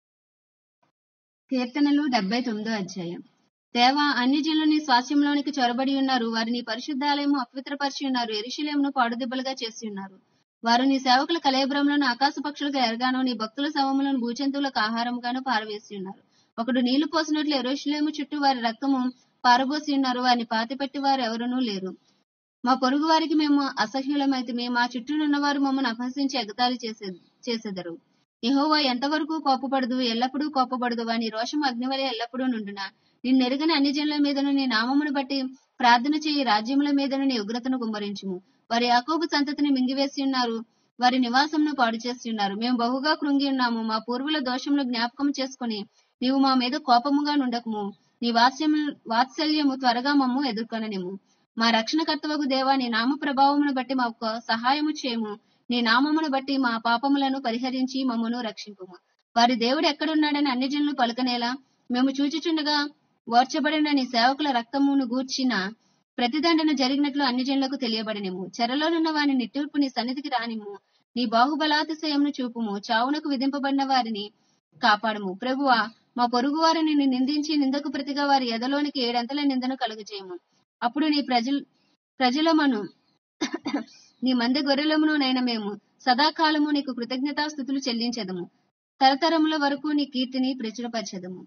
కీర్తనలు డెబ్బై తొమ్మిదో అధ్యాయం దేవా అన్యజనులు నీ స్వాస్యంలోనికి చొరబడి ఉన్నారు వారిని పరిశుద్ధాలయము అపవిత్రపరిచి ఉన్నారు ఎరుషులేమును పాడుదెబ్బలుగా చేసి ఉన్నారు వారు నీ సేవకుల కలయబ్రములను ఆకాశ పక్షులకు ఎరగాను నీ భక్తుల శవములను భూజంతువులకు ఆహారంగాను పారవేసి ఉన్నారు ఒకడు నీళ్లు పోసినట్లు ఎరుషులేము చుట్టూ వారి రక్తము పారబోసి ఉన్నారు వారిని పాతిపెట్టి వారు ఎవరునూ లేరు మా పొరుగు వారికి మేము అసహ్యులమైతే మా చుట్టూనున్న వారు మమ్మల్ని అపహసించి ఎగతాళి చేసే చేసెదరు యెహోవా ఎంతవరకు కోపపడదు ఎల్లప్పుడూ కోపపడదు వాని రోషం అగ్నివలే ఎల్లప్పుడూ నుండునా నిన్ను ఎరుగని అన్ని జనుల మీదను నీ నామమును బట్టి ప్రార్థన చేయి రాజ్యముల మీదను నీ ఉగ్రతను గుమ్మరించుము వారి యాకోబు సంతతిని మింగివేసి ఉన్నారు వారి నివాసంను పాడు చేసి ఉన్నారు మేము బహుగా కృంగి ఉన్నాము మా పూర్వుల దోషములు జ్ఞాపకం చేసుకుని నీవు మా మీద కోపముగా నుండకము నీ వాత్స్యము వాత్సల్యము త్వరగా మమ్ము ఎదుర్కొననిము మా రక్షణకర్తవకు దేవా నీ నామ ప్రభావమును బట్టి మాకు సహాయము చేయము నీ నామమును బట్టి మా పాపములను పరిహరించి మమ్మను రక్షింపుము వారి దేవుడు ఎక్కడున్నాడని అన్ని జనులు పలుకనేలా మేము చూచుచుండగా ఓర్చబడిన నీ సేవకుల రక్తమును గూర్చిన ప్రతిదండన జరిగినట్లు అన్ని జనులకు తెలియబడినము చెరలోనున్న వాని నిట్టూర్పు నీ సన్నిధికి రానిము నీ బాహుబలాతిశయమును చూపుము చావునకు విధింపబడిన వారిని కాపాడము ప్రభువా మా పొరుగు వారిని నిన్ను నిందించి నిందకు ప్రతిగా వారి ఎదలోనికి ఏడంతల నిందను కలుగజేయము అప్పుడు నీ ప్రజలు ప్రజలమను నీ మంది గొర్రెలమును నైన మేము సదాకాలము నీకు కృతజ్ఞతాస్థుతులు చెల్లించదము తరతరముల వరకు నీ కీర్తిని ప్రచురపరచదము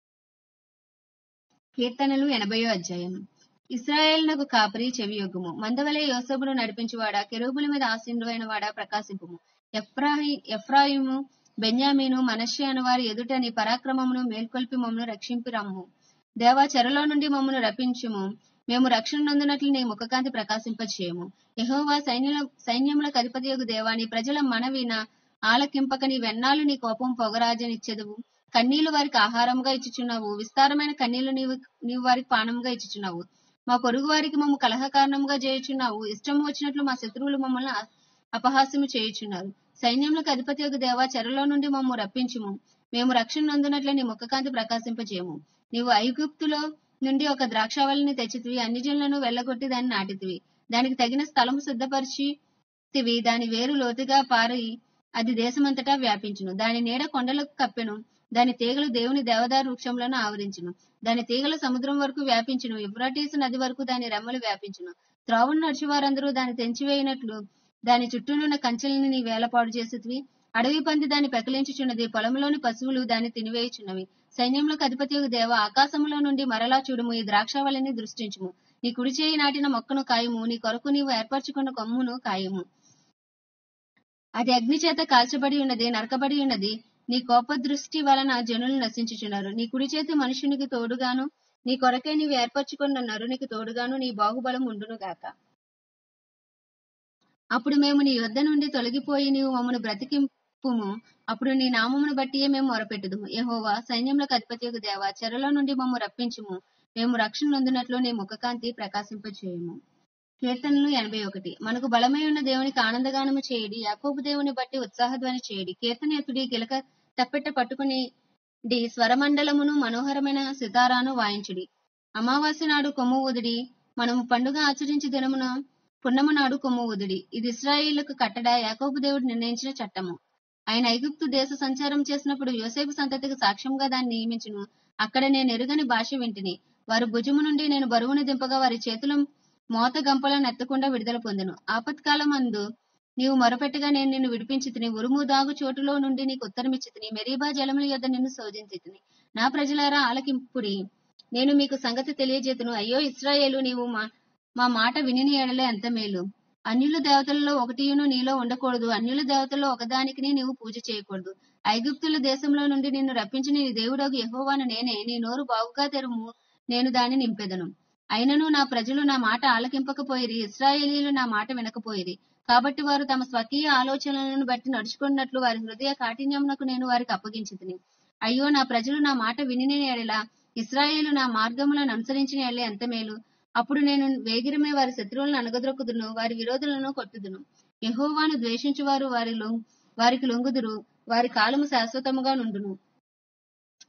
కీర్తనలు ఎనభయో అధ్యాయం ఇస్రాయేల్ నకు కాపరి చెవియొగ్గుము మందవలే యోసబును నడిపించువాడా కెరూబుల మీద ఆసీనుడైన వాడా ప్రకాశింపుము ఎఫ్రాహి ఎఫ్రాయిము బెన్యామీను మనష్య అను వారి ఎదుట నీ పరాక్రమమును మేల్కొల్పి మమ్మను రక్షింపి రమ్ము దేవా చెరలో నుండి మమ్మను రప్పించుము మేము రక్షణ నొందినట్లు నీ ముఖకాంతి ప్రకాశింపచేయము యెహోవా సైన్యుల సైన్యములకు అధిపతియగు దేవా నీ ప్రజల మనవిన ఆలకింపక నీ వెన్నాలు నీ కోపం పొగరాజనిచ్చెదవు కన్నీళ్లు వారికి ఆహారముగా ఇచ్చుచున్నావు విస్తారమైన కన్నీళ్లు నీవు నీవు వారికి పానముగా ఇచ్చుచున్నావు మా పొరుగు వారికి మమ్ము కలహ కారణముగా చేయుచున్నావు ఇష్టం వచ్చినట్లు మా శత్రువులు మమ్మల్ని అ- అపహాస్యము చేయుచున్నారు సైన్యములకు అధిపతి యొక్క దేవా చెరలో నుండి మమ్ము రప్పించుము మేము రక్షణ నొందినట్లు నీ ముఖకాంతి ప్రకాశింపజేయము నీవు ఐగుప్తులో నుండి ఒక ద్రాక్షావళిని తెచ్చితివి అన్ని జనులను వెళ్ళగొట్టి దాన్ని నాటితివి దానికి తగిన స్థలం సిద్ధపరిచి తివి దాని వేరు లోతుగా పారి అది దేశమంతటా వ్యాపించును దాని నీడ కొండలకు కప్పెను దాని తీగలు దేవుని దేవదారు వృక్షములను ఆవరించును దాని తీగలు సముద్రం వరకు వ్యాపించును యుబ్రాటీసు నది వరకు దాని రెమ్మలు వ్యాపించును త్రోవను నడిచి వారందరూ దాన్ని తెంచివేయినట్లు దాని చుట్టూనున్న కంచెలని నీ వేలపాడు చేసేటివి అడవి పంది దాన్ని పెకలించుచున్నది పొలంలోని పశువులు దాన్ని తినివేయుచున్నవి సైన్యములకు అధిపతి దేవ ఆకాశములో నుండి మరలా చూడుము ఈ ద్రాక్షావళిని దృష్టించుము నీ కుడి చేయి నాటిన మొక్కను కాయము నీ కొరకు నీవు ఏర్పరచుకున్న కొమ్మును కాయము అది అగ్ని చేత కాల్చబడి ఉన్నది నరకబడి ఉన్నది నీ కోప దృష్టి వలన జనులు నశించుచున్నారు నీ కుడి చేతి మనుషునికి తోడుగాను నీ కొరకే నీవు ఏర్పరచుకున్న నరునికి తోడుగాను నీ బాహుబలం ఉండును గాక అప్పుడు మేము నీ యొద్ద నుండి తొలగిపోయి నీవు మమ్మను బ్రతికింపుము అప్పుడు నీ నామమును బట్టియే మేము మొరపెట్టుదుము యెహోవా సైన్యములకు అధిపతి యొక్క దేవ చెరలో నుండి మమ్ము రప్పించుము మేము రక్షణ నొందినట్లు నీ ముఖకాంతి ప్రకాశింపచేయము కీర్తనలు ఎనభై ఒకటి మనకు బలమై ఉన్న దేవునికి ఆనందగానము చేయడి యాకోబు దేవుని బట్టి ఉత్సాహధ్వని చేయడి కీర్తనేతుడి గిలక తప్పెట్ట పట్టుకుని డి స్వరమండలమును మనోహరమైన సితారాను వాయించుడి అమావాస్య నాడు కొమ్ము ఊదిడి మనము పండుగ ఆచరించి దినమున పున్నము నాడు కొమ్ము ఊదిడి ఇది ఇస్రాయేలుకు కట్టడ యాకోబు దేవుడు నిర్ణయించిన చట్టము ఆయన ఐగుప్తు దేశ సంచారం చేసినప్పుడు యోసేపు సంతతికి సాక్ష్యంగా దాన్ని నియమించును అక్కడ నేను ఎరుగని భాష వింటిని వారి భుజము నుండి నేను బరువును దింపగా వారి చేతులు మోత గంపలను ఎత్తకుండా విడుదల పొందెను ఆపత్కాలం అందు నీవు మొరపెట్టగా నేను నిన్ను విడిపించి తిని ఉరుము దాగు చోటులో నుండి నీకు ఉత్తరమిచ్చి తిని మెరీబా జలముల యొద్ద నిన్ను శోధించి తిని నా ప్రజలారా ఆలకింపుడి నేను మీకు సంగతి తెలియజేతును అయ్యో ఇస్రాయేలు నీవు మా మా మాట వినిని ఎడలే ఎంత మేలు అన్యుల దేవతలలో ఒకటియును నీలో ఉండకూడదు అన్యుల దేవతల్లో ఒకదానికి నీవు పూజ చేయకూడదు ఐగుప్తుల దేశంలో నుండి నిన్ను రప్పించిన నీ దేవుడగు యెహోవాను నేనే నీ నోరు బాగుగా తెరుము నేను దాన్ని నింపెదను అయినను నా ప్రజలు నా మాట ఆలకింపకపోయిరి ఇస్రాయేలీలు నా మాట వినకపోయిరి కాబట్టి వారు తమ స్వకీయ ఆలోచనలను బట్టి నడుచుకున్నట్లు వారి హృదయ కాఠిన్యమునకు నేను వారికి అప్పగించుతుని అయ్యో నా ప్రజలు నా మాట విని ఎడల ఇస్రాయేలు నా మార్గములను అనుసరించిన ఎడల ఎంత మేలు అప్పుడు నేను వేగిరమే వారి శత్రువులను అనగదొక్కుదును వారి విరోధులను కొట్టుదును యెహోవాను ద్వేషించువారు వారి లొంగ్ వారికి లొంగుదురు వారి కాలము శాశ్వతముగా నుండును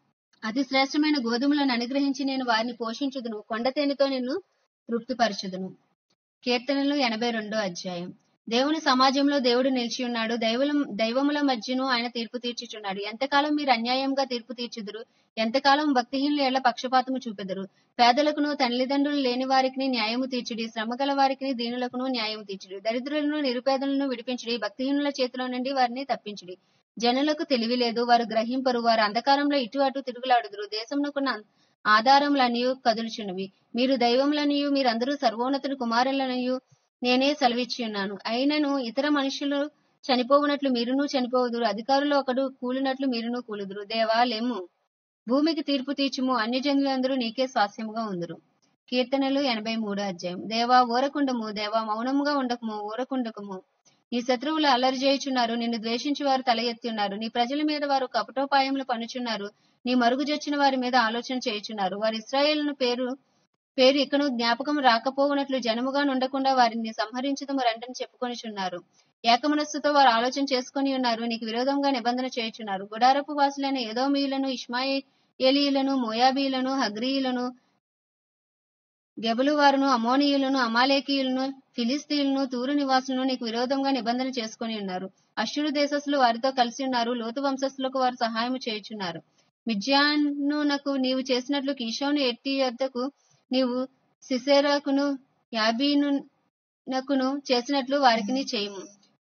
అతి శ్రేష్టమైన గోధుమలను అనుగ్రహించి నేను వారిని పోషించుదును కొండతేనెతో నిన్ను తృప్తిపరచుదును కీర్తనలు ఎనభై రెండో అధ్యాయం దేవుని సమాజంలో దేవుడు నిలిచి ఉన్నాడు దైవల దైవముల మధ్యను ఆయన తీర్పు తీర్చుచున్నాడు ఎంతకాలం మీరు అన్యాయంగా తీర్పు తీర్చుదురు ఎంతకాలం భక్తిహీనుల ఎళ్ల పక్షపాతము చూపెదరు పేదలకును తల్లిదండ్రులు లేని వారికి న్యాయము తీర్చుడి శ్రమగల వారికి దీనులకును న్యాయం తీర్చుడి దరిద్రులను నిరుపేదలను విడిపించుడి భక్తిహీనుల చేతిలో నుండి వారిని తప్పించుడి జనులకు తెలివి లేదు వారు గ్రహింపరు వారు అంధకారంలో ఇటు అటు తిరుగులాడుదురు దేశంలోకున్న ఆధారములనియు కదులుచున్నవి మీరు దైవములనియు మీరందరూ సర్వోన్నతుడు కుమారులనియు నేనే సెలవిచ్చి ఉన్నాను అయినను ఇతర మనుషులు చనిపోవునట్లు మీరును చనిపోవుదురు అధికారులు ఒకడు కూలినట్లు మీరును కూలుదురు దేవా లేము భూమికి తీర్పు తీర్చుము అన్యజనులందరూ నీకే స్వాస్యముగా ఉందరు కీర్తనలు ఎనభై మూడో అధ్యాయం దేవా ఊరకుండము దేవా మౌనముగా ఉండకము ఊరకుండకము నీ శత్రువులు అల్లరి చేయుచున్నారు నిన్ను ద్వేషించి వారు తల ఎత్తి ఉన్నారు నీ ప్రజల మీద వారు కపటోపాయములు పనుచున్నారు నీ మరుగు జొచ్చిన వారి మీద ఆలోచన చేయుచున్నారు వారు ఇస్రాయేలును పేరు పేరు ఇకను జ్ఞాపకం రాకపోవునట్లు జనముగా నుండకుండా వారిని సంహరించదము రండని చెప్పుకొనిచున్నారు ఏకమనస్సుతో వారు ఆలోచన చేసుకొని ఉన్నారు నీకు విరోధంగా నిబంధన చేయుచున్నారు గుడారపు వాసులైన ఏదోమీయులను ఇష్మాయేలీయులను మోయాబీలను హగ్రీయులను గెబులు వారును అమోనీయులను అమాలేకీయులను ఫిలిస్తీయులను తూరు నివాసులను నీకు విరోధంగా నిబంధన చేసుకొని ఉన్నారు అశ్షురు దేశస్తులు వారితో కలిసి ఉన్నారు లోతు వంశస్థులకు వారు సహాయం చేయుచున్నారు మిజ్యానునకు నీవు చేసినట్లు కీషోను ఎట్టి యొద్దకు నీవు సిసేరాకును యాబీనునకును చేసినట్లు వారికి చేయము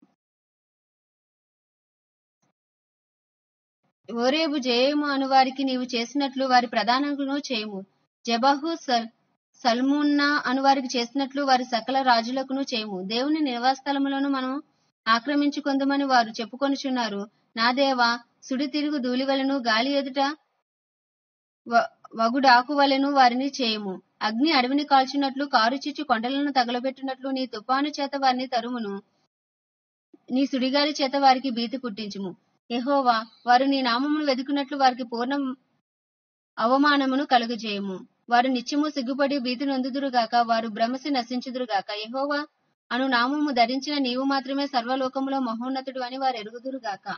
ఓరేబు జయము అను వారికి నీవు చేసినట్లు వారి ప్రధానకును చేయము జబహు సల్ సల్మున్నా అను వారికి చేసినట్లు వారి సకల రాజులకును చేయము దేవుని నివాసస్థలములను మనం ఆక్రమించుకొందమని వారు చెప్పుకొనుచున్నారు నా దేవా సుడి తిరుగు ధూళివలను గాలి ఎదుట వ- వగుడాకు వలెను వారిని చేయము అగ్ని అడవిని కాల్చినట్లు కారు చిచ్చు కొండలను తగలబెట్టినట్లు నీ తుఫాను చేత వారిని తరుమును నీ సుడిగాలి చేత వారికి భీతి పుట్టించుము యెహోవా వారు నీ నామమును వెతుకున్నట్లు వారికి పూర్ణ అవమానమును కలుగజేయము వారు నిత్యము సిగ్గుపడి భీతి నొందుదురుగాక వారు భ్రమసి నశించుదురుగాక యెహోవా అను నామము ధరించిన నీవు మాత్రమే సర్వలోకములో మహోన్నతుడు అని వారు ఎరుగుదురుగాక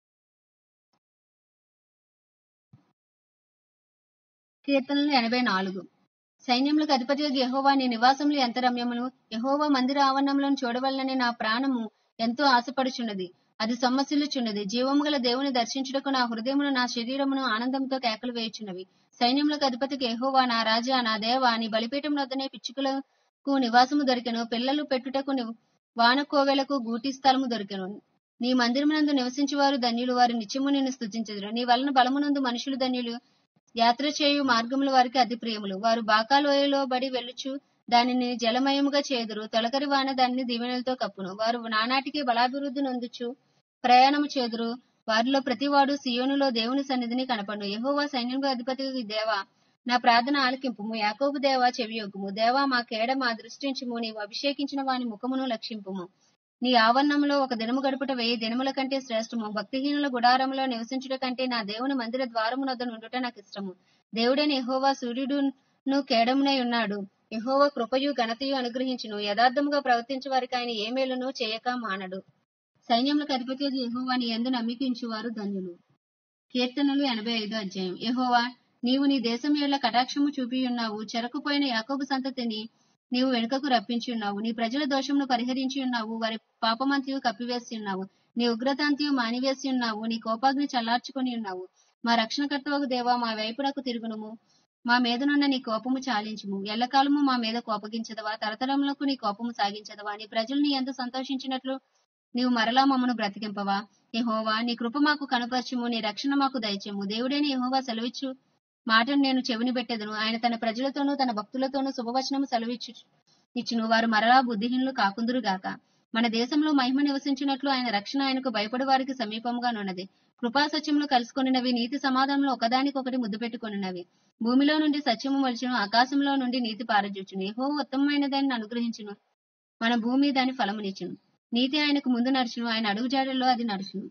కీర్తనలు ఎనభై నాలుగు సైన్యములకు అధిపతిగా యెహోవా నీ నివాసములు ఎంత రమ్యమును యెహోవా మందిర ఆవరణములను చూడవలనని నా ప్రాణము ఎంతో ఆశపడుచున్నది అది సొమ్మసిల్లుచున్నది జీవము గల దేవుని దర్శించుటకు నా హృదయమును నా శరీరమును ఆనందంతో కేకలు వేయుచున్నవి సైన్యములకు అధిపతికి యెహోవా నా రాజా నా దేవా నీ బలిపీఠం వద్దనే పిచ్చుకలకు నివాసము దొరికెను పిల్లలు పెట్టుటకు ని- వానకోవెలకు గూటి స్థలము దొరికెను నీ మందిరమునందు నివసించువారు ధన్యులు వారి నిత్యము నిన్ను స్తుతించెదరు నీ వలన బలమునందు మనుషులు ధన్యులు యాత్ర చేయు మార్గముల వారికి అతి ప్రియములు వారు బాకాలోయలో బడి వెళ్ళుచు దానిని జలమయముగా చేదురు తొలకరి వాన దానిని దీవెనలతో కప్పును వారు నానాటికి బలాభివృద్ధి నొందుచు ప్రయాణము చేదురు వారిలో ప్రతివాడు సియోనులో దేవుని సన్నిధిని కనపడు యెహోవా సైన్యంగా అధిపతి దేవా నా ప్రార్థన ఆలకింపుము యాకోబు దేవా చెవియొగ్గుము దేవా మా కేడ మా దృష్టించుము నీవు అభిషేకించిన వాని ముఖమును లక్షింపుము నీ ఆవరణంలో ఒక దినము గడుపుట వెయ్యి దినముల కంటే శ్రేష్టము భక్తిహీనుల గుడారంలో నివసించుట కంటే నా దేవుని మందిర ద్వారమునొద్ద నుండుట నాకు ఇష్టము దేవుడైన యెహోవా సూర్యుడును కేడమునై ఉన్నాడు యెహోవా కృపయు ఘనతయు అనుగ్రహించును యథార్థముగా ప్రవర్తించు వారికి ఆయన ఏ మేలును చేయక మానడు సైన్యములకు అధిపతి యెహోవా నీ యందు నమ్మికించువారు ధన్యులు కీర్తనలు ఎనభై ఐదో అధ్యాయం యెహోవా నీవు నీ దేశం యొక్క కటాక్షము చూపి ఉన్నావు చెరకుపోయిన యాకోబు సంతతిని నీవు వెనుకకు రప్పించి ఉన్నావు నీ ప్రజల దోషమును పరిహరించి ఉన్నావు వారి పాపమంతయు కప్పివేసి ఉన్నావు నీ ఉగ్రతాంతియు మానివేసి ఉన్నావు నీ కోపాగ్ని చల్లార్చుకొని ఉన్నావు మా రక్షణకర్తవకు దేవా మా వైపునకు తిరుగునుము మా మీదనున్న నీ కోపము చాలించుము ఎల్లకాలము మా మీద కోపగించదవా తరతరములకు నీ కోపము సాగించదవా నీ ప్రజలు నీ ఎంత సంతోషించినట్లు నీవు మరలా మమ్మను బ్రతికింపవా యెహోవా నీ కృప మాకు కనపరచుము నీ రక్షణ మాకు దయచేము దేవుడైన యెహోవా సెలవిచ్చు మాటను నేను చెవిని పెట్టెదను ఆయన తన ప్రజలతోనూ తన భక్తులతోనూ శుభవచనము సెలవిచ్చు ఇచ్చును వారు మరలా బుద్ధిహీనులు కాకుందురు గాక మన దేశంలో మహిమ నివసించినట్లు ఆయన రక్షణ ఆయనకు భయపడి వారికి సమీపంగా నున్నది కృపా సత్యములు కలుసుకొనినవి నీతి సమాధానంలో ఒకదానికొకటి ముద్దు పెట్టుకొనినవి భూమిలో నుండి సత్యము మొలిచును ఆకాశంలో నుండి నీతి పారజూచును ఏహో ఉత్తమమైన దాన్ని అనుగ్రహించును మన భూమి దాని ఫలమునిచ్చును నీతి ఆయనకు ముందు నడుచును ఆయన అడుగుజాడల్లో అది నడుచును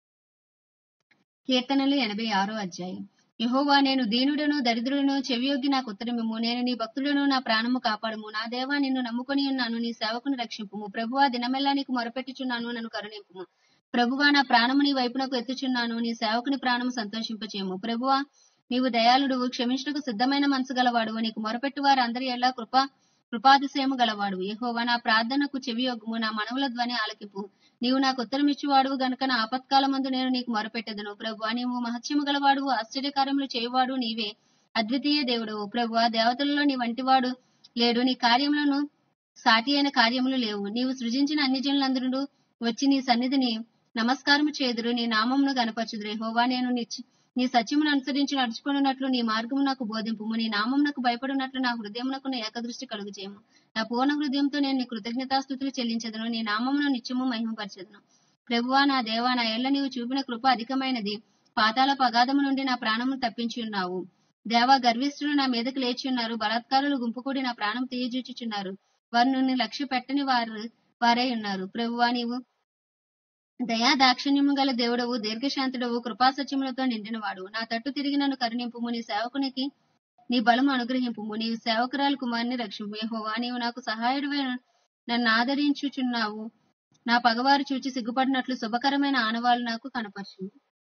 కీర్తనలు ఎనభై ఆరో అధ్యాయం యహోవా నేను దీనుడను దరిద్రుడను చెవియొగ్గి నాకు ఉత్తరమిమ్ము నేను నీ భక్తుడను నా ప్రాణము కాపాడము నా దేవా నిన్ను నమ్ముకొని ఉన్నాను నీ సేవకుని రక్షింపుము ప్రభువా దినమెల్లా నీకు మొరపెట్టుచున్నాను నన్ను కరుణింపుము ప్రభువా నా ప్రాణము నీ వైపునకు ఎత్తుచున్నాను నీ సేవకుని ప్రాణము సంతోషింపచేయము ప్రభువా నీవు దయాళుడువు క్షమించుటకు సిద్ధమైన మనసు గలవాడువు నీకు మొరపెట్టు వారు అందరి ఎలా కృప కృపాతిశయము గలవాడు యెహోవా నా ప్రార్థనకు చెవియొగ్గుము నా మనవుల ధ్వని ఆలకింపు నీవు నాకు ఉత్తరమిచ్చువాడువు గనుక నా ఆపత్కాలమందు నేను నీకు మొరపెట్టెదను ప్రభు నీవు మహత్యము గలవాడువు ఆశ్చర్యకార్యములు చేయువాడు నీవే అద్వితీయ దేవుడు ప్రభు దేవతలలో నీ వంటివాడు లేడు నీ కార్యములను సాటి అయిన కార్యములు లేవు నీవు సృజించిన అన్ని జనులందరూ వచ్చి నీ సన్నిధిని నమస్కారము చేదురు నీ నామమును గనపరచుదురు యెహోవా నేను నీ చి- నీ సత్యమును అనుసరించి నడుచుకున్నట్లు నీ మార్గము నాకు బోధింపుము నీ నామమునకు భయపడినట్లు నా హృదయమునకు నీ ఏకదృష్టి కలుగు చేయము నా పూర్ణ హృదయంతో నేను నీ కృతజ్ఞతాస్థుతులు చెల్లించదును నీ నామమును నిత్యము మహిమపరచదును ప్రభువా నా దేవా నా ఎల్ల నీవు చూపిన కృప అధికమైనది పాతాల పగాధము నుండి నా ప్రాణమును తప్పించి ఉన్నావు దేవా గర్విష్ఠులు నా మీదకి లేచి ఉన్నారు బలాత్కారులు గుంపు కూడి నా ప్రాణం తీయజూచుచున్నారు వారు నిన్ను లక్ష్య పెట్టని వారు వారై ఉన్నారు ప్రభువా నీవు దయా దాక్షిణ్యము గల దేవుడవు దీర్ఘశాంతుడవు కృపాసత్యములతో నిండినవాడు నా తట్టు తిరిగి నన్ను కరుణింపుము నీ సేవకునికి నీ బలము అనుగ్రహింపుము నీవు సేవకురాలు కుమారుని రక్షింపు యెహోవా నీవు నాకు సహాయుడివై నన్ను ఆదరించుచున్నావు నా పగవారు చూచి సిగ్గుపడినట్లు శుభకరమైన ఆనవాళ్ళు నాకు కనపరచు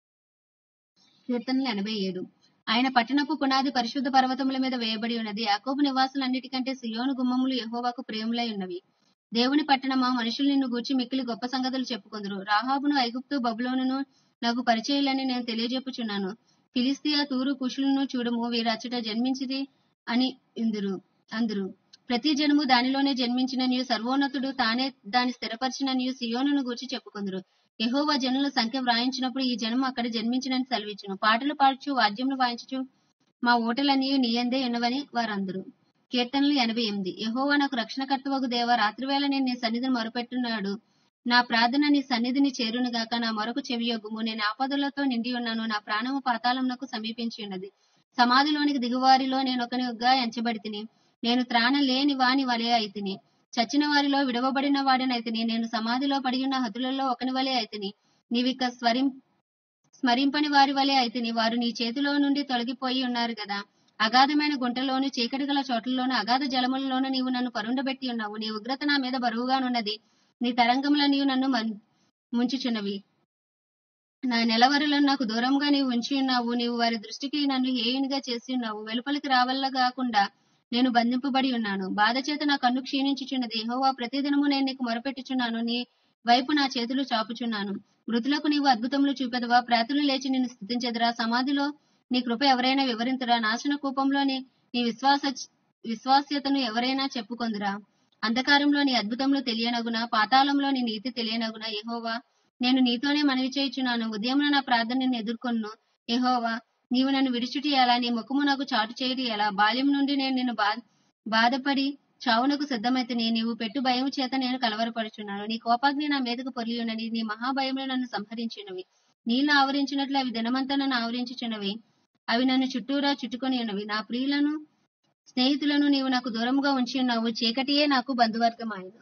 కీర్తనలు ఎనభై ఏడు ఆయన పట్టణపు పునాది పరిశుద్ధ పర్వతముల మీద వేయబడి ఉన్నది యాకోబు నివాసులన్నిటికంటే సియోను గుమ్మములు యెహోవాకు ప్రేములై ఉన్నవి దేవుని పట్టణమా మనుషులు నిన్ను గూర్చి మిక్కిలి గొప్ప సంగతులు చెప్పుకుందరు రాహాబును ఐగుప్తు బబులోనును నాకు పరిచయులని నేను తెలియజెప్పుచున్నాను ఫిలిస్తీయ తూరు కుషులను చూడము వీరచ్చట జన్మించిది అని ఇందురు అందురు ప్రతి జనము దానిలోనే జన్మించిన నీవు సర్వోన్నతుడు తానే దాని స్థిరపరిచిన నీవు సియోనును గూర్చి చెప్పుకుందరు యెహోవా జనుల సంఖ్య వ్రాయించినప్పుడు ఈ జనము అక్కడ జన్మించినని సెలవిచ్చును పాటలు పాడుచు వాద్యములు వాయించుచు మా ఓటలన్నీ నీయందే ఉన్నవని వారందరూ కీర్తనలు ఎనభై ఎనిమిది యెహోవా నాకు రక్షణకర్తవగు దేవ రాత్రివేళ నేను నీ సన్నిధిని మొరపెట్టున్నాడు నా ప్రార్థన నీ సన్నిధిని చేరునుగాక నా మొరకు చెవియొగ్గుము నేను ఆపదలతో నిండి ఉన్నాను నా ప్రాణము పాతాళమునకు సమీపించి ఉన్నది సమాధిలోనికి దిగువారిలో నేను ఒకనిగా ఎంచబడి తిని నేను త్రాణ లేని వాని వలె అయితిని చచ్చిన వారిలో విడవబడిన వాడినైతిని నేను సమాధిలో పడి ఉన్న హతులలో ఒకని వలె అయితిని నీవిక స్వరిం స్మరింపని వారి వలె అయితిని వారు నీ చేతిలో నుండి తొలగిపోయి ఉన్నారు కదా అగాధమైన గుంటలోను చీకటి గల చోట్లలోను అగాధ జలములలోను నీవు నన్ను పరుండబెట్టి ఉన్నావు నీ ఉగ్రత నా మీద బరువుగానున్నది నీ తరంగముల నీవు నన్ను మన్- ముంచుచున్నవి నా నెలవరులను నాకు దూరంగా నీవు ఉంచి ఉన్నావు నీవు వారి దృష్టికి నన్ను హేయునిగా చేసి ఉన్నావు వెలుపలికి రావల్ల కాకుండా నేను బంధింపబడి ఉన్నాను బాధ చేత నా కన్ను క్షీణించుచున్నది యెహోవా ప్రతిదినము నేను నీకు మొరపెట్టుచున్నాను నీ వైపు నా చేతులు చాపుచున్నాను మృతులకు నీవు అద్భుతములు చూపెదవా ప్రాతులు లేచి నిన్ను స్థుతించెదరా సమాధిలో నీ కృప ఎవరైనా వివరించరా నాశన కూపంలో నీ నీ విశ్వాస విశ్వాస్యతను ఎవరైనా చెప్పుకొందురా అంధకారంలో నీ అద్భుతములు తెలియనగునా పాతాళంలో నీ నీతి తెలియనగునా యెహోవా నేను నీతోనే మనవి చేయుచున్నాను ఉదయం నా ప్రార్థన నిన్ను ఎదుర్కొన్ను యెహోవా నీవు నన్ను విడిచుటి ఎలా నీ ముఖము నాకు చాటు చేయటి ఎలా బాల్యం నుండి నేను నిన్ను బా బాధపడి చావునకు సిద్ధమైతిని నీవు పెట్టు భయం చేత నేను కలవరపడుచున్నాను నీ కోపాగ్ని నా మీదకు పొర్లి ఉన్నది నీ మహాభయములు నన్ను సంహరించినవి నీళ్లు ఆవరించినట్లు అవి దినమంతా నన్ను ఆవరించుచున్నవి అవి నన్ను చుట్టూరా చుట్టుకొని ఉన్నవి నా ప్రియులను స్నేహితులను నీవు నాకు దూరముగా ఉంచి ఉన్నావు చీకటియే నాకు బంధువర్గమాయను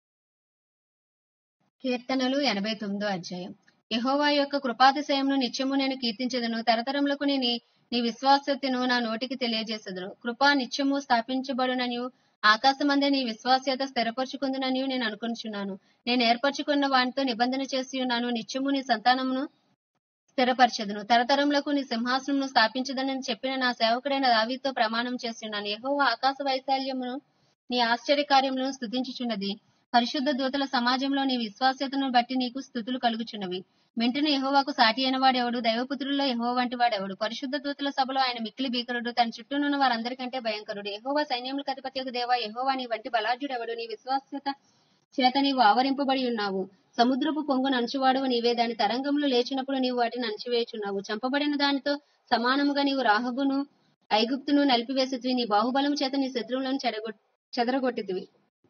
కీర్తనలు ఎనభై తొమ్మిదో అధ్యాయం యెహోవా యొక్క కృపాతిశయమును నిత్యము నేను కీర్తించదను తరతరములకు నీ నీ విశ్వాసతను నా నోటికి తెలియజేసదును కృపా నిత్యము స్థాపించబడుననియు ఆకాశమందే నీ విశ్వాస్యత స్థిరపరచుకుందుననియు నేను అనుకుంటున్నాను నేను ఏర్పరచుకున్న వానితో నిబంధన చేసి ఉన్నాను నిత్యము నీ సంతానమును స్థిరపరచదును తరతరములకు నీ సింహాసనమును స్థాపించదనని చెప్పిన నా సేవకుడైన దావీతో ప్రమాణం చేస్తున్నాను యెహోవా ఆకాశ వైశాల్యమును నీ ఆశ్చర్య కార్యములను స్థుతించుచున్నది పరిశుద్ధ దూతల సమాజంలో నీ విశ్వాస్యతను బట్టి నీకు స్థుతులు కలుగుచున్నవి వెంటనే యెహోవాకు సాటి అయిన వాడెవడు దైవపుత్రుల్లో యెహోవా వంటి వాడెవడు పరిశుద్ధ దూతల సభలో ఆయన మిక్కిలి భీకరుడు తన చుట్టూనున్న వారందరికంటే భయంకరుడు యెహోవా సైన్యములకు అధిపతి దేవా యెహోవా నీ వంటి బలాఢ్యుడెవడు నీ విశ్వాస్యత చేత నీవు ఆవరింపబడి ఉన్నావు సముద్రపు పొంగును అంచువాడు నీవే దాని తరంగములు లేచినప్పుడు నీవు వాటిని అణచివేయుచున్నావు చంపబడిన దానితో సమానముగా నీవు రాహబును ఐగుప్తును నలిపివేసితివి నీ బాహుబలము చేత నీ శత్రువులను చెడగొ చెదరగొట్టితివి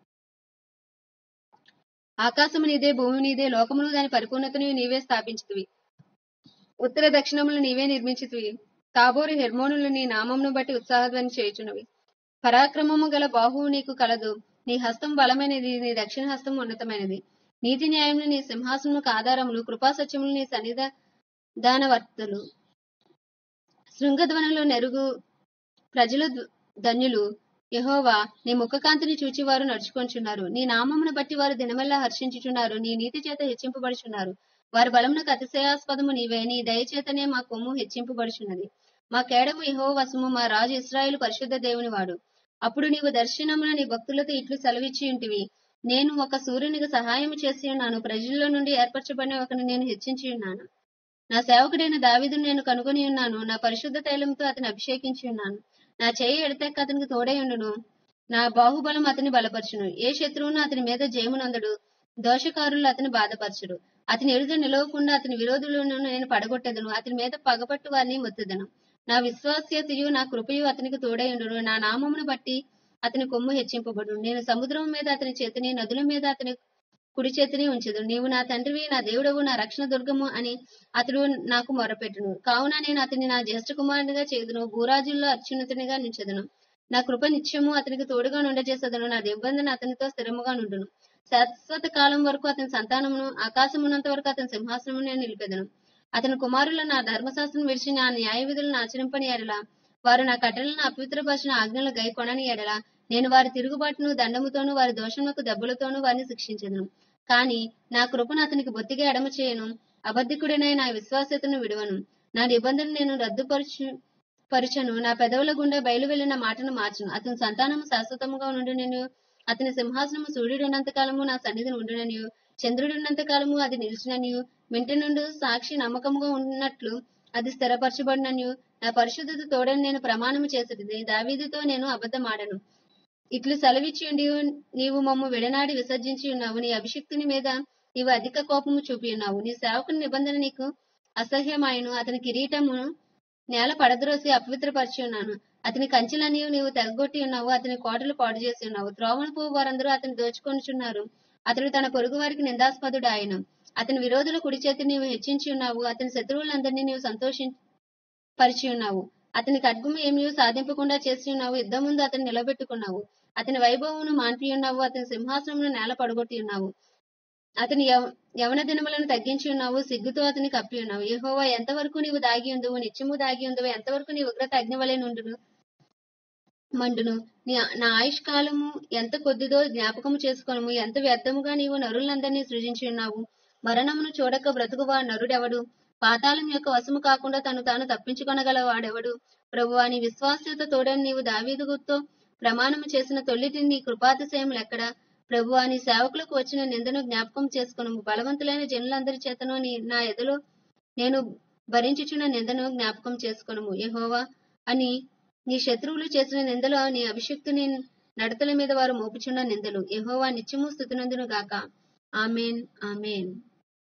ఆకాశము నీదే భూమి నీదే లోకమును దాని పరిపూర్ణతను నీవే స్థాపించితివి ఉత్తర దక్షిణములు నీవే నిర్మించితివి తాబోరు హెర్మోనులు నీ నామమును బట్టి ఉత్సాహధ్వని చేయుచున్నవి పరాక్రమము గల బాహువు నీకు కలదు నీ హస్తం బలమైనది నీ దక్షిణ హస్తం ఉన్నతమైనది నీతి న్యాయములు నీ సింహాసనములకు ఆధారములు కృపా సత్యములు నీ సన్నిధ దానవర్తులు శృంగధ్వనులు నెరుగు ప్రజలు ధ- ధన్యులు యెహోవా నీ ముఖకాంతిని చూచి వారు నడుచుకొంచున్నారు నీ నామమును బట్టి వారు దినమెల్లా హర్షించుచున్నారు నీ నీతి చేత హెచ్చింపబడుచున్నారు వారి బలమునకు అతిశయాస్పదము నీవే నీ దయచేతనే మా కొమ్ము హెచ్చింపబడుచున్నది మా కేడము యహో వశము మా రాజు ఇస్రాయేలు పరిశుద్ధ దేవుని వాడు అప్పుడు నీవు దర్శనమున నీ భక్తులతో ఇట్లు సెలవిచ్చి ఉంటివి నేను ఒక సూర్యునికి సహాయం చేసి ఉన్నాను ప్రజల్లో నుండి ఏర్పరచబడిన ఒకని నేను హెచ్చించి ఉన్నాను నా సేవకుడైన దావీదును నేను కనుగొని ఉన్నాను నా పరిశుద్ధ తైలంతో అతని అభిషేకించి ఉన్నాను నా చేయి ఎడతెక్క అతనికి తోడై ఉండును నా బాహుబలం అతని బలపరచును ఏ శత్రువును అతని మీద జయమునందడు దోషకారులు అతని బాధపరచుడు అతని ఎదుట నిలవకుండా అతని విరోధులను నేను పడగొట్టెదను అతని మీద పగపట్టు వారిని మొత్తెదను నా విశ్వాస్యతయు నా కృపయు అతనికి తోడై ఉండును నా నామమును బట్టి అతని కొమ్ము హెచ్చింపబడు నేను సముద్రం మీద అతని చేతిని నదుల మీద అతని కుడి చేతిని ఉంచదు నీవు నా తండ్రివి నా దేవుడవు నా రక్షణ దుర్గము అని అతడు నాకు మొరపెట్టును కావున నేను అతని నా జ్యేష్ఠ కుమారునిగా చేదును భూరాజుల్లో అత్యున్నతునిగా నించెదను నా కృప నిత్యము అతనికి తోడుగా నుండజేసేదను నా నిబంధన అతనితో స్థిరముగా నుండును శాశ్వత కాలం వరకు అతని సంతానమును ఆకాశమున్నంత వరకు అతని సింహాసనము నేను నిలిపెదను అతని కుమారులు నా ధర్మశాస్త్రం విడిచి నా న్యాయ విధులను ఆచరింపని ఎడల వారు నా కట్టలను అపవిత్రపరిచిన ఆజ్ఞలు గై కొనని ఎడల నేను వారి తిరుగుబాటును దండముతోను వారి దోషములకు దెబ్బలతోనూ వారిని శిక్షించదును కానీ నా కృపను అతనికి బొత్తిగా ఎడమ చేయను అబద్ధికుడనై నా విశ్వాసతను విడువను నా నిబంధన నేను రద్దుపరచు పరుచను నా పెదవుల గుండె బయలు వెళ్లిన మాటను మార్చును అతని సంతానము శాశ్వతముగా ఉండు నేను అతని సింహాసనము సూర్యుడున్నంత కాలము నా సన్నిధిని ఉండుననియు చంద్రుడున్నంత కాలము అది నిలిచిననియు మింటి నుండి సాక్షి నమ్మకముగా ఉన్నట్లు అది స్థిరపరచబడిననియు నా పరిశుద్ధత తోడని నేను ప్రమాణము చేసేది దావీదుతో నేను అబద్ధమాడను ఇట్లు సెలవిచ్చి ఉండి నీవు మమ్ము విడనాడి విసర్జించి ఉన్నావు నీ అభిషక్తుని మీద నీవు అధిక కోపము చూపి ఉన్నావు నీ సేవకుని నిబంధన నీకు అసహ్యమాయను అతని కిరీటమును నేల పడద్రోసి అపవిత్రపరిచి ఉన్నాను అతని కంచెలన్నీ నీవు తెగగొట్టి ఉన్నావు అతని కోటలు పాడు చేసి ఉన్నావు త్రోవణ పువ్వు వారందరూ అతను దోచుకొనిచున్నారు అతడు తన పొరుగు వారికి నిందాస్పదుడు ఆయన అతని విరోధుల కుడి చేతి నీవు హెచ్చించి ఉన్నావు అతని శత్రువులందరినీ నీవు సంతోషి పరిచి ఉన్నావు అతని ఖడ్గము ఏమీ సాధింపకుండా చేసి ఉన్నావు యుద్ధం ముందు అతను నిలబెట్టుకున్నావు అతని వైభవమును మాన్పి ఉన్నావు అతని సింహాసనమును నేల పడగొట్టి ఉన్నావు అతని యవ- యవన దినములను తగ్గించి ఉన్నావు సిగ్గుతో అతని కప్పి ఉన్నావు యెహోవా ఎంతవరకు నీవు దాగి ఉందువు నిత్యము దాగి ఉందువు ఎంతవరకు నీ ఉగ్రత అగ్ని వలె నుండును మండును నీ నా ఆయుష్ కాలము ఎంత కొద్దిదో జ్ఞాపకము చేసుకొనము ఎంత వ్యర్థముగా నీవు నరులందరినీ సృజించి ఉన్నావు మరణమును చూడక బ్రతుకువా నరుడెవడు పాతాళం యొక్క వశము కాకుండా తను తాను తప్పించుకొనగల వాడెవడు ప్రభువా నీ విశ్వాస్యత తోడని నీవు దావీదుతో ప్రమాణము చేసిన తొలిటి నీ కృపాతిశయం లెక్కడా ప్రభువా నీ సేవకులకు వచ్చిన నిందను జ్ఞాపకం చేసుకును బలవంతులైన జనులందరి చేతను నీ నా ఎదలో నేను భరించుచున్న నిందను జ్ఞాపకం చేసుకొనుము యెహోవా అని నీ శత్రువులు చేసిన నిందలు నీ అభిషక్తుని నడతల మీద వారు మోపుచున్న నిందలు యెహోవా నిత్యము స్థుతినందును గాక ఆమెన్ ఆమెన్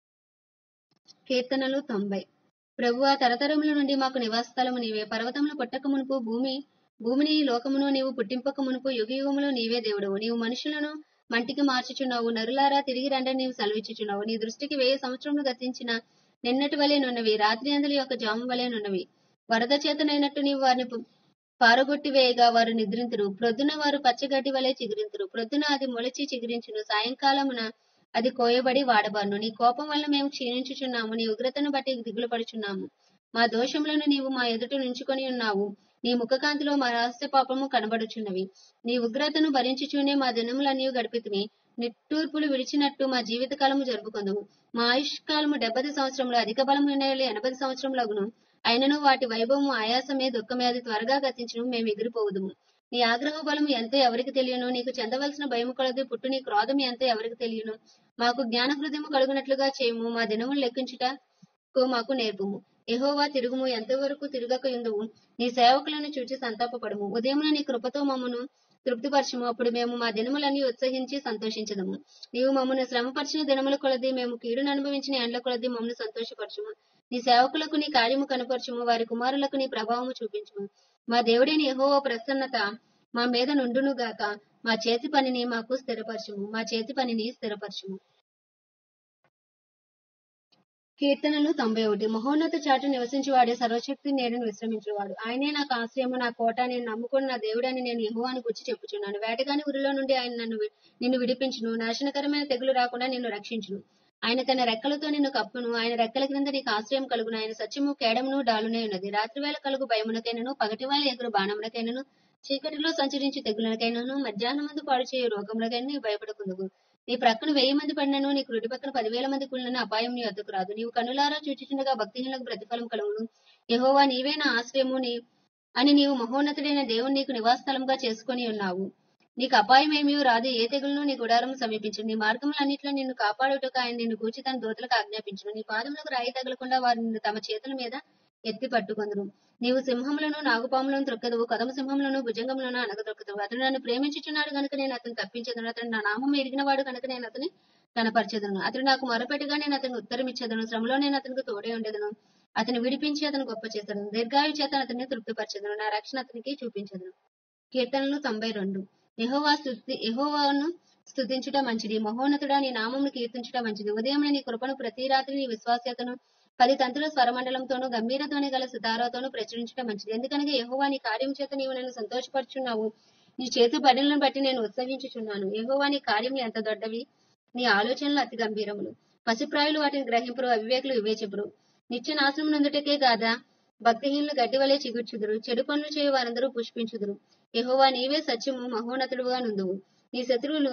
కీర్తనలు తొంభై ప్రభువా తరతరముల నుండి మాకు నివాసస్థలము నీవే పర్వతములు పుట్టక మునుపు భూమి భూమిని లోకమును నీవు పుట్టింపక మునుపు యుగ యుగములో నీవే దేవుడవు నీవు మనుషులను మంటికి మార్చుచున్నావు నరులారా తిరిగి రండని నీవు సెలవిచ్చుచున్నావు నీ దృష్టికి వెయ్యి సంవత్సరములు గతించిన నిన్నటి వలె నున్నవి రాత్రి అందలి యొక్క జాము వలె నున్నవి వరద చేతనైనట్టు నీవు వారిని పు- పారగొట్టి వేయగా వారు నిద్రింతురు ప్రొద్దున వారు పచ్చగడ్డి వలె చిగురింతురు ప్రొద్దున అది మొలిచి చిగురించును సాయంకాలమున అది కోయబడి వాడబాను నీ కోపం వల్ల మేము క్షీణించుచున్నాము నీ ఉగ్రతను బట్టి దిగులు పడుచున్నాము మా దోషములను నీవు మా ఎదుట నుంచుకొని ఉన్నావు నీ ముఖకాంతిలో మా రహస్య పాపము కనబడుచున్నవి నీ ఉగ్రతను భరించుచూనే మా దినములన్నీ గడిపితిని నిట్టూర్పులు విడిచినట్టు మా జీవితకాలము జరుపుకుందుము మా ఆయుష్కాలము డెబ్బది సంవత్సరములు అధిక బలము ఎనభై సంవత్సరములగును అయినను వాటి వైభవము ఆయాసమే దుఃఖమే అది త్వరగా గతించును మేము ఎగిరిపోవుదుము నీ ఆగ్రహ బలము ఎంతో ఎవరికి తెలియను నీకు చెందవలసిన భయము కొలది పుట్టు నీ క్రోధం ఎంతో ఎవరికి తెలియను మాకు జ్ఞాన హృదయము కలుగునట్లుగా చేయము మా దినములు లెక్కించుటకు మాకు నేర్పుము ఎహోవా తిరుగుము ఎంతవరకు తిరగక ఉందువు నీ సేవకులను చూచి సంతాపపడము ఉదయమున నీ కృపతో మమ్మను తృప్తిపరచము అప్పుడు మేము మా దినములన్నీ ఉత్సహించి సంతోషించదము నీవు మమ్మను శ్రమపరిచిన దినముల కొలది మేము కీడును అనుభవించిన ఎండ్ల కొలది మమ్మల్ని సంతోషపరచుము నీ సేవకులకు నీ కార్యము కనపరచుము వారి కుమారులకు నీ ప్రభావము చూపించుము మా దేవుడైన యెహోవా ప్రసన్నత మా మీద నుండును గాక మా చేతి పనిని మాకు స్థిరపరచుము మా చేతి పనిని స్థిరపరచుము కీర్తనలు తొంభై ఒకటి మహోన్నత చాటు నివసించి వాడే సర్వశక్తి నేను విశ్రమించేవాడు ఆయనే నాకు ఆశ్రయము నా కోట నేను నమ్ముకున్న నా దేవుడని నేను యెహోవాను గుర్చి చెప్పుచున్నాను వేటగాని ఉరిలో నుండి ఆయన నన్ను వి- నిన్ను విడిపించును నాశనకరమైన తెగులు రాకుండా నిన్ను రక్షించును ఆయన తన రెక్కలతో నిన్ను కప్పును ఆయన రెక్కల క్రింద నీకు ఆశ్రయం కలుగును ఆయన సత్యము కేడమును డాలునే ఉన్నది రాత్రివేళ కలుగు భయమునకైనను పగటివేళ ఎగురు బాణమునకైనను చీకటిలో సంచరించి తెగులకైనను మధ్యాహ్నం మందు పాడు చేయు రోగములకైనా నీవు భయపడకుందువు నీ ప్రక్కన వెయ్యి మంది పడినను నీ కుడి పక్కన పదివేల మంది కూలినను అపాయం నీ వద్దకు రాదు నీవు కనులారా చూచుచుండగా భక్తిహీనులకు ప్రతిఫలం కలుగును యెహోవా నీవే నా ఆశ్రయము నీ అని నీవు మహోన్నతుడైన దేవుని నీకు నివాసస్థలంగా చేసుకొని ఉన్నావు నీకు అపాయం ఏమీ రాదు ఏ తెగులను నీ గుడారము సమీపించు నీ మార్గములన్నింటిలో నిన్ను కాపాడుటకు ఆయన నిన్ను గూర్చి తన దూతలకు ఆజ్ఞాపించును నీ పాదములకు రాయి తగలకుండా వారు నిన్ను తమ చేతుల మీద ఎత్తి పట్టుకొందురు నీవు సింహములను నాగుపాములను త్రొక్కదువు కదమ సింహములను భుజంగములను అనగదొక్కదువు అతడు నన్ను ప్రేమించుచున్నాడు కనుక నేను అతను తప్పించదును అతడు నా నామం ఎరిగిన వాడు కనుక నేను అతని కనపరచదును అతడు నాకు మొరపెట్టుగా నేను అతనికి ఉత్తరం ఇచ్చేదను శ్రమలో నేను అతనికి తోడే ఉండేదను అతను విడిపించి అతను గొప్ప చేశాను దీర్ఘాయు చేత అతన్ని తృప్తిపరచదును నా రక్షణ అతనికి చూపించదును కీర్తనలు తొంభై రెండు యెహోవా స్తుతి యెహోవాను స్తుతించుట మంచిది మహోన్నతుడా నీ నామమును కీర్తించుట మంచిది ఉదయం నీ కృపను ప్రతి రాత్రి నీ విశ్వాస్యతను పది తంతుల స్వరమండలంతోనూ గంభీరతోని గల సితారాతోనూ ప్రచురించడం మంచిది ఎందుకనగా యెహోవా నీ కార్యం చేత నీవు నన్ను సంతోషపరుచున్నావు నీ చేతి పనులను బట్టి నేను ఉత్సహించుచున్నాను యెహోవా నీ కార్యములు ఎంత దొడ్డవి నీ ఆలోచనలు అతి గంభీరములు పసిప్రాయులు వాటిని గ్రహింపురు అవివేకులు వివేచపురు నిత్య నాశనం నందుటకే గాదా భక్తిహీనులు గడ్డి వలె చిగుర్చుదురు చెడు పనులు చేయ వారందరూ పుష్పించుదురు యెహోవా నీవే సత్యము మహోన్నతుడుగా నుందువు నీ శత్రువులు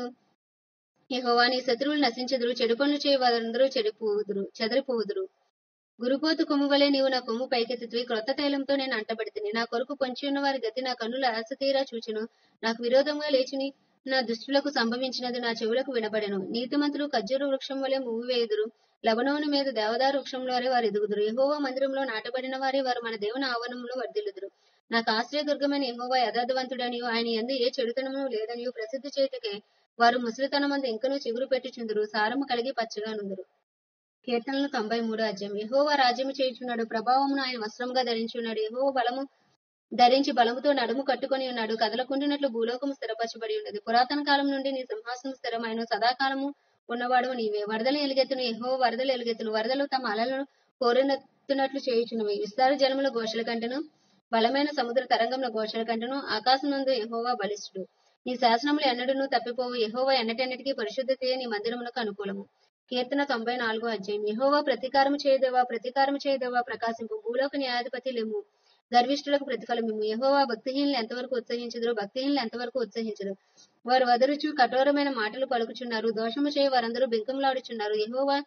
యెహోవా నీ శత్రువులు నశించుదురు చెడు పనులు చేయ వారందరూ చెడిపోవుదురు చెదరిపోవుదురు గురుపోతు కొమ్ము వలె నీవు నా కొమ్ము పైకెత్తుతూ క్రొత్త తైలంతో నేను అంటబడితిని నా కొరకు పొంచి ఉన్న వారి గతి నా కన్నుల ఆశ తీరా చూచును నాకు విరోధంగా లేచిని నా దుష్టులకు సంభవించినది నా చెవులకు వినబడెను నీతిమంతులు ఖర్జూర వృక్షం వలె మూవివేయుదురు లబనోను మీద దేవదారు వృక్షంలో వారు ఎదుగుదురు యెహోవా మందిరంలో నాటబడిన వారే వారు మన దేవుని ఆవరణంలో వర్ధిల్లుదురు నాకు ఆశ్రయదుర్గమైన యెహోవా యథార్థవంతుడనియు ఆయన ఎందు ఏ చెడుతనము లేదనియు ప్రసిద్ధి చేయుటకే వారు ముసలితనమందు ఇంకనూ చిగురు పెట్టుచుందురు సారము కలిగి పచ్చగా నుందురు కీర్తనలు తొంభై మూడు అధ్యాయం యెహోవా రాజ్యము చేయుచున్నాడు ప్రభావమును ఆయన వస్త్రముగా ధరించున్నాడు యెహోవా బలము ధరించి బలముతో నడుము కట్టుకొని ఉన్నాడు కదలకుండినట్లు భూలోకము స్థిరపరచబడి ఉన్నది పురాతన కాలం నుండి నీ సింహాసనం స్థిరమైన సదాకాలము ఉన్నవాడు నీవే వరదలు ఎలుగెత్తును ఎహో వరదలు ఎలుగెత్తును వరదలు తమ అలలను కోరెనెత్తునట్లు చేయుచున్నవి విస్తార జలముల ఘోషల కంటను బలమైన సముద్ర తరంగముల ఘోషల కంటను ఆకాశం నందు యెహోవా బలిష్ఠుడు నీ శాసనములు ఎన్నడూను తప్పిపోవు యెహోవా ఎన్నటెన్నటికీ పరిశుద్ధతే నీ మందిరములకు అనుకూలము కీర్తన తొంభై నాలుగో అధ్యాయం యెహోవా ప్రతీకారము చేయదేవా ప్రతీకారము చేయదేవా ప్రకాశింపు భూలోక న్యాయాధిపతి లేము గర్విష్ఠులకు ప్రతిఫలమిమ్ము యెహోవా భక్తిహీనులు ఎంతవరకు ఉత్సహించదురు భక్తిహీనులు ఎంతవరకు ఉత్సహించరు వారు వదరుచు కఠోరమైన మాటలు పలుకుచున్నారు దోషము చేయ వారందరూ బింకంలాడుచున్నారు యెహోవా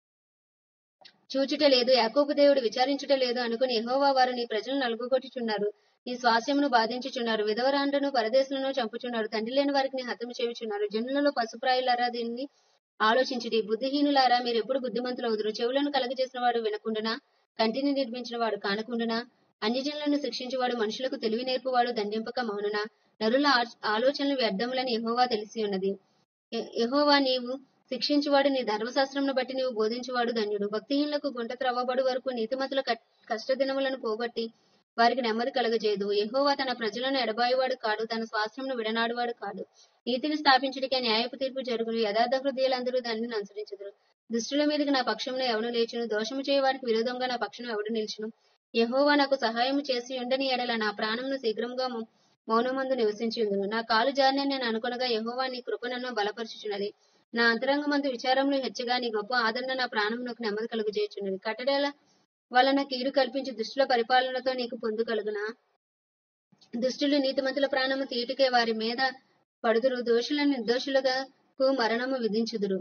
చూచుట లేదు యాకోబు దేవుడు విచారించుట లేదు అనుకుని యెహోవా వారు నీ ప్రజలను నలుగుకొట్టుచున్నారు నీ స్వాస్యమును బాధించుచున్నారు విధవరాండ్రను పరదేశులను చంపుచున్నారు తండ్రి లేని వారికి నీ హతము చేయుచున్నారు జనులలో పశుప్రాయులారా దీన్ని ఆలోచించుడి బుద్ధిహీనులారా మీరు ఎప్పుడు బుద్ధిమంతులవుదురు చెవులను కలగజేసిన వాడు వినకుండునా కంటిని నిర్మించిన వాడు కానకుండునా అన్యజనులను శిక్షించేవాడు మనుషులకు తెలివి నేర్పువాడు దండింపక మౌనునా నరుల ఆ- ఆలోచనలు వ్యర్థములని యెహోవా తెలిసి ఉన్నది యె- యెహోవా నీవు శిక్షించువాడు నీ ధర్మశాస్త్రమును బట్టి నీవు బోధించువాడు ధన్యుడు భక్తిహీనులకు గుంట త్రవ్వబడు వరకు నీతిమంతుల కట్- కష్టదినములను పోగొట్టి వారికి నెమ్మది కలగజేయదు యెహోవా తన ప్రజలను ఎడబాయువాడు కాడు తన స్వాస్థ్యమును విడనాడువాడు కాడు నీతిని స్థాపించుటకే న్యాయపు తీర్పు జరుగును యథార్థ హృదయాలందరూ దానిని అనుసరించుదురు దుష్టుల మీదకి నా పక్షమున ఎవను లేచును దోషము చేయవారికి విరోధంగా నా పక్షం ఎవడు నిల్చును యెహోవా నాకు సహాయము చేసి ఉండని ఎడల నా ప్రాణమును శీఘ్రముగా మౌ- మౌనమందు నివసించి ఉందును నా కాలు జారిన నేను అనుకునగా యెహోవా నీ కృప నన్ను బలపరుచుచున్నది నా అంతరంగమందు విచారములు హెచ్చగా నీ గొప్ప ఆదరణ నా ప్రాణమునకు నెమ్మది కలుగజేయుచున్నది కట్టడల వలన కీడు కల్పించి దుష్టుల పరిపాలనతో నీకు పొందు కలుగునా దుష్టులు నీతిమంతుల ప్రాణము తీటుకే వారి మీద పడుదురు దోషులను నిర్దోషులకు మరణము విధించుదురు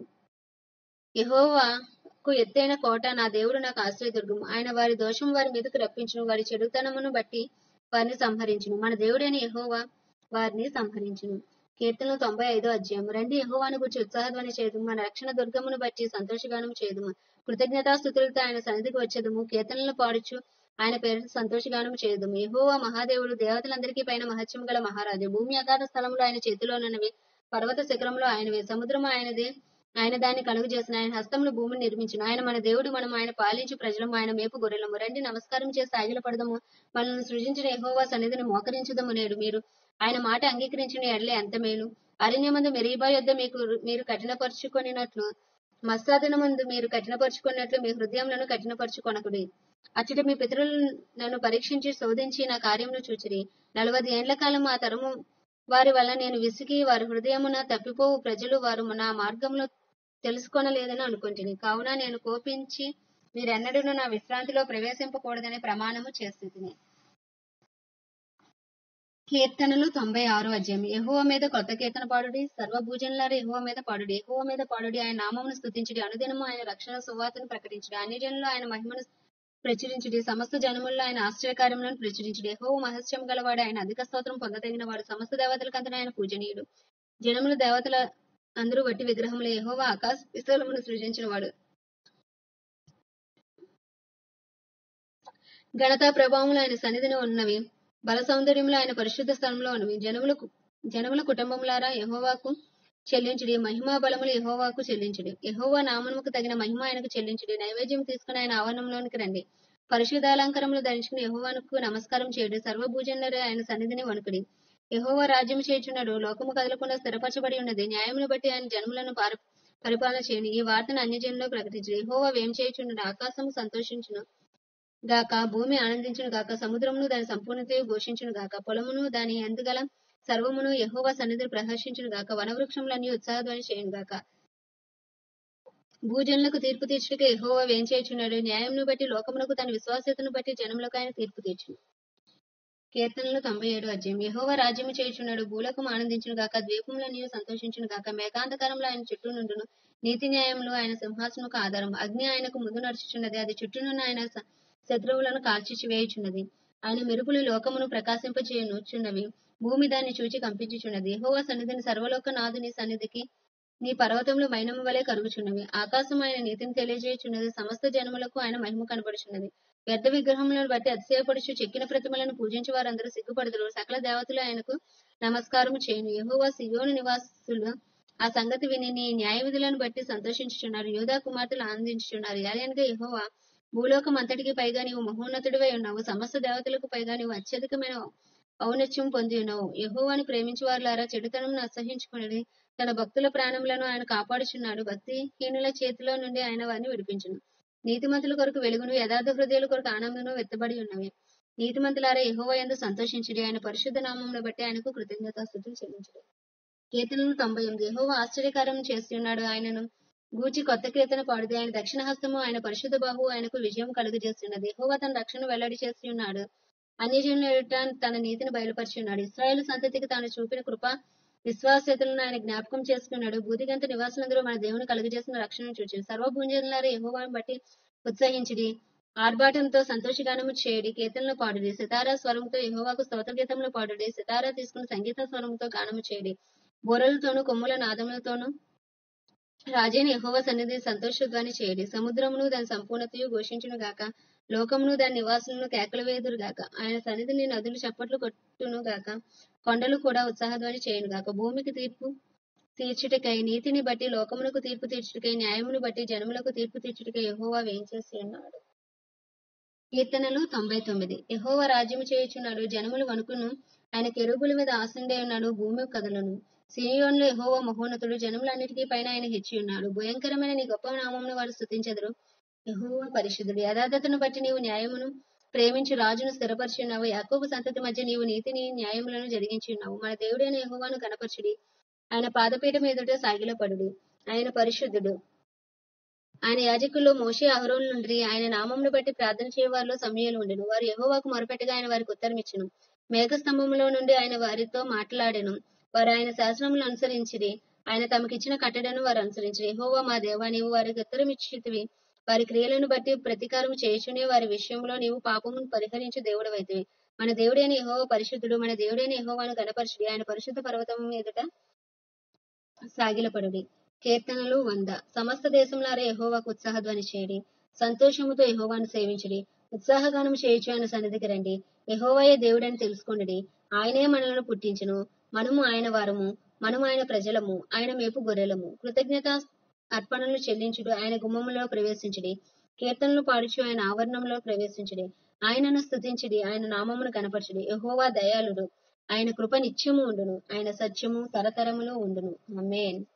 యెహోవాకు ఎత్తైన కోట నా దేవుడు నాకు ఆశ్రయదుర్గం ఆయన వారి దోషం వారి మీదకు రప్పించును వారి చెడుతనమును బట్టి వారిని సంహరించును మన దేవుడైన యెహోవా వారిని సంహరించును కీర్తనలు తొంభై ఐదో అధ్యాయం రండి యెహోవాను గురించి ఉత్సాహధ్వని చేదుము మన రక్షణ దుర్గమును బట్టి సంతోషగానము చేదుము కృతజ్ఞతాస్థుతులతో ఆయన సన్నిధికి వచ్చేదము కీర్తనలు పాడుచు ఆయన పేరు సంతోషగానము చేదుము యెహోవా మహాదేవుడు దేవతలందరికీ పైన మహత్యం గల మహారాజు భూమి అగాధ స్థలంలో ఆయన చేతిలోనున్నవి పర్వత శిఖరంలో ఆయనవే సముద్రము ఆయనదే ఆయన దాన్ని కలుగు చేసిన ఆయన హస్తములు భూమిని నిర్మించిన ఆయన మన దేవుడు మనం ఆయన పాలించి ప్రజలము ఆయన మేపు గొర్రెలము రండి నమస్కారం చేసి సాగిల పడదము మనల్ని సృజించిన యెహోవా సన్నిధిని మోకరించుదము నేడు మీరు ఆయన మాట అంగీకరించిన ఎడలే ఎంత మేలు అరణ్యమందు మెరీబా యొద్ద మీకు మీరు కఠినపరుచుకొనినట్లు మత్సాదినమందు మీరు కఠినపరుచుకున్నట్లు మీ హృదయములను కఠినపరుచుకొనకుడి అచ్చట మీ పితరులు నన్ను పరీక్షించి శోధించి నా కార్యమును చూచిరి నలభై ఏండ్ల కాలం ఆ తరము వారి వల్ల నేను విసిగి వారి హృదయమున తప్పిపోవు ప్రజలు వారు నా మార్గంలో తెలుసుకొనలేదని అనుకుంటుని కావున నేను కోపించి మీరెన్నడూ నా విశ్రాంతిలో ప్రవేశింపకూడదని ప్రమాణము చేసి కీర్తనలు తొంభై ఆరు అధ్యాయం యెహోవా మీద కొత్త కీర్తన పాడుడి సర్వభూజనులారా యెహోవా మీద పాడుడి యెహోవా మీద పాడుడి ఆయన నామమును స్తుతించుడి అనుదినము ఆయన రక్షణ సువార్తను ప్రకటించుడి అన్ని జనులు ఆయన మహిమను ప్రచురించుడి సమస్త జనముల్లో ఆయన ఆశ్చర్యకార్యములను ప్రచురించుడి యెహోవా మహస్యం గలవాడు ఆయన అధిక స్తోత్రం పొందదగిన వాడు సమస్త దేవతలకంతను ఆయన పూజనీయుడు జనములు దేవతల అందరూ వట్టి విగ్రహములు యెహోవా ఆకాశ విశాలమును సృజించిన వాడు ఘనత ప్రభావములు ఆయన సన్నిధిని ఉన్నవి బల సౌందర్యములు ఆయన పరిశుద్ధ స్థలంలో ఉన్నవి జనముల జనముల కుటుంబములారా యెహోవాకు చెల్లించుడి మహిమా బలములు యెహోవాకు చెల్లించుడి యెహోవా నామముకు తగిన మహిమ ఆయనకు చెల్లించుడి నైవేద్యం తీసుకుని ఆయన ఆవరణంలోనికి రండి పరిశుద్ధాలంకరములు ధరించుకుని యెహోవాకు నమస్కారం చేయుడి సర్వభూజనులు ఆయన సన్నిధిని వణుకుడి యెహోవా రాజ్యం చేయుచున్నాడు లోకము కదలకుండా స్థిరపరచబడి ఉన్నది న్యాయమును బట్టి ఆయన జనములను పార పరిపాలన చేయను ఈ వార్తను అన్యజనులో ప్రకటించు యెహోవా వేం చేయుచున్నాడు ఆకాశము సంతోషించును గాక భూమి ఆనందించును గాక సముద్రమును దాని సంపూర్ణత ఘోషించును గాక పొలమును దాని ఎందుగల సర్వమును యెహోవా సన్నిధిని ప్రహర్షించును గాక వనవృక్షములన్నీ ఉత్సాహధ్వని చేయును గాక భూజనులకు తీర్పు తీర్చుటకు యెహోవా వేం చేయుచున్నాడు న్యాయమును బట్టి లోకమునకు తన విశ్వాసతను బట్టి జనములకు ఆయన తీర్పు తీర్చును కీర్తనలు తొంభై ఏడు అధ్యాయం యెహోవా రాజ్యము చేయుచున్నాడు భూలోకం ఆనందించును గాక ద్వీపముల నీరు సంతోషించును గాక మేఘాంధకారంలో ఆయన చుట్టూ నుండును నీతి న్యాయములు ఆయన సింహాసనకు ఆధారం అగ్ని ఆయనకు ముందు నడుచుచున్నది అది చుట్టూనున్న ఆయన స- శత్రువులను కాల్చి వేయుచున్నది ఆయన మెరుపులు లోకమును ప్రకాశింపచేయుచున్నవి భూమి దాన్ని చూచి కంపించుచున్నది యెహోవా సన్నిధిని సర్వలోక నాథుని సన్నిధికి నీ పర్వతములు మైనము వలె కరుగుచున్నవి ఆకాశం ఆయన నీతిని తెలియజేయుచున్నది సమస్త జనములకు ఆయన మహిమ కనబడుచున్నది వ్యర్థ విగ్రహములను బట్టి అతిశయపడుచు చెక్కిన ప్రతిమలను పూజించి వారందరూ సిగ్గుపడుదురు సకల దేవతలు ఆయనకు నమస్కారము చేయును యెహోవా సియోను నివాసులు ఆ సంగతి విని నీ న్యాయ విధులను బట్టి సంతోషించుచున్నారు యోధా కుమార్తెలు ఆనందించుచున్నారు యాలయనగా యెహోవా భూలోకం అంతటికి పైగా నీవు మహోన్నతుడివై ఉన్నావు సమస్త దేవతలకు పైగా నీవు అత్యధికమైన ఔన్నత్యం పొంది ఉన్నావు యెహోవాను ప్రేమించు వారులారా చెడుతనం అసహించుకుని తన భక్తుల ప్రాణములను ఆయన కాపాడుచున్నాడు భక్తిహీనుల చేతిలో నుండి ఆయన వారిని విడిపించును నీతిమంతుల కొరకు వెలుగును యథార్థ హృదయాల కొరకు ఆనందమును వెత్తబడి ఉన్నవి నీతిమంతులారా యెహోవా యందు సంతోషించుడి ఆయన పరిశుద్ధ నామమును బట్టి ఆయనకు కృతజ్ఞతాస్థుతులు చెల్లించుడి కీర్తనలు తొంభై ఎనిమిది యెహోవా ఆశ్చర్యకారం చేస్తున్నాడు ఆయనను గూచి కొత్త కీర్తన పాడుది ఆయన దక్షిణ హస్తము ఆయన పరిశుద్ధ బాహు ఆయనకు విజయం కలుగజేస్తున్నది యెహోవా తన రక్షణ వెల్లడి చేసి ఉన్నాడు అన్యజనుల ఎదుట తన నీతిని బయలుపరిచి ఉన్నాడు ఇస్రాయేల్ సంతతికి తాను చూపిన కృప విశ్వాసతలను ఆయన జ్ఞాపకం చేసుకున్నాడు బూదిగంత నివాసులందరూ మన దేవుని కలుగజేసిన రక్షణను చూచి సర్వభూంజనులారా యెహోవాను బట్టి ఉత్సహించిడి ఆర్భాటంతో సంతోషగానము చేయడి కీర్తనలు పాడుడి సితారా స్వరంతో యెహోవాకు స్తోత్ర గీతములు పాడుడి సితారా తీసుకుని సంగీత స్వరంతో గానము చేయడి బోరలతోనూ కొమ్ముల నాదములతోనూ రాజైన యెహోవా సన్నిధి సంతోషధ్వని చేయడి సముద్రమును దాని సంపూర్ణతయు ఘోషించును గాక లోకమును దాని నివాసులను కేకలు వేదురు గాక ఆయన సన్నిధిని నదులు చప్పట్లు కొట్టును గాక కొండలు కూడా ఉత్సాహధ్వని చేయును గాక భూమికి తీర్పు తీర్చుటకై నీతిని బట్టి లోకమునకు తీర్పు తీర్చుటకై న్యాయమును బట్టి జనములకు తీర్పు తీర్చుటకై యెహోవా వేయించేసి ఉన్నాడు కీర్తనలు తొంభై తొమ్మిది యెహోవా రాజ్యము చేయుచున్నాడు జనములు వణుకును ఆయన కెరూబుల మీద ఆసండే ఉన్నాడు భూమి కదలను సియోన్లో యెహోవా మహోన్నతుడు జనములన్నిటికీ పైన ఆయన హెచ్చి ఉన్నాడు భయంకరమైన నీ గొప్ప నామమును వారు స్తుతించెదరు యెహోవా పరిశుద్ధుడు యథార్థతను బట్టి నీవు న్యాయమును ప్రేమించి రాజును స్థిరపరిచి ఉన్నావు యాకోబు సంతతి మధ్య నీవు నీతిని న్యాయములను జరిగించి ఉన్నావు మన దేవుడైన యెహోవాను గణపరచుడి ఆయన పాదపీఠం ఎదుట సాగిలపడుడి ఆయన పరిశుద్ధుడు ఆయన యాజకుల్లో మోషే అహరోన్ నుండి ఆయన నామమును బట్టి ప్రార్థన చేయవారిలో సమయాలు ఉండెను వారు యెహోవాకు మొరపెట్టగా ఆయన వారికి ఉత్తరం ఇచ్చెను మేఘస్తంభములో నుండి ఆయన వారితో మాట్లాడెను వారు ఆయన శాసనములు అనుసరించిరి ఆయన తమకిచ్చిన కట్టడను వారు అనుసరించిరి యెహోవా మా దేవా నీవు వారికి ఉత్తరం ఇచ్చితివి వారి క్రియలను బట్టి ప్రతీకారం చేయుచునే వారి విషయంలో నీవు పాపమును పరిహరించు దేవుడవైతివి మన దేవుడైన యెహోవా పరిశుద్ధుడు మన దేవుడైన యెహోవాను గణపరచుడి ఆయన పరిశుద్ధ పర్వతము ఎదుట సాగిలపడుడి కీర్తనలు వంద సమస్త దేశంలారా యెహోవాకు ఉత్సాహధ్వని చేయడి సంతోషముతో యెహోవాను సేవించుడి ఉత్సాహగానం చేయుచు ఆయన సన్నిధికి రండి యెహోవాయే దేవుడని తెలుసుకొనుడి ఆయనే మనలను పుట్టించును మనము ఆయన వారము మనము ఆయన ప్రజలము ఆయన మేపు గొర్రెలము కృతజ్ఞత అర్పణలు చెల్లించుడు ఆయన గుమ్మములో ప్రవేశించుడి కీర్తనలు పాడుచు ఆయన ఆవరణంలో ప్రవేశించుడి ఆయనను స్తుతించుడి ఆయన నామమును కనపరచుడి యెహోవా దయాళుడు ఆయన కృప నిత్యము ఉండును ఆయన సత్యము తరతరములో ఉండును ఆమేన్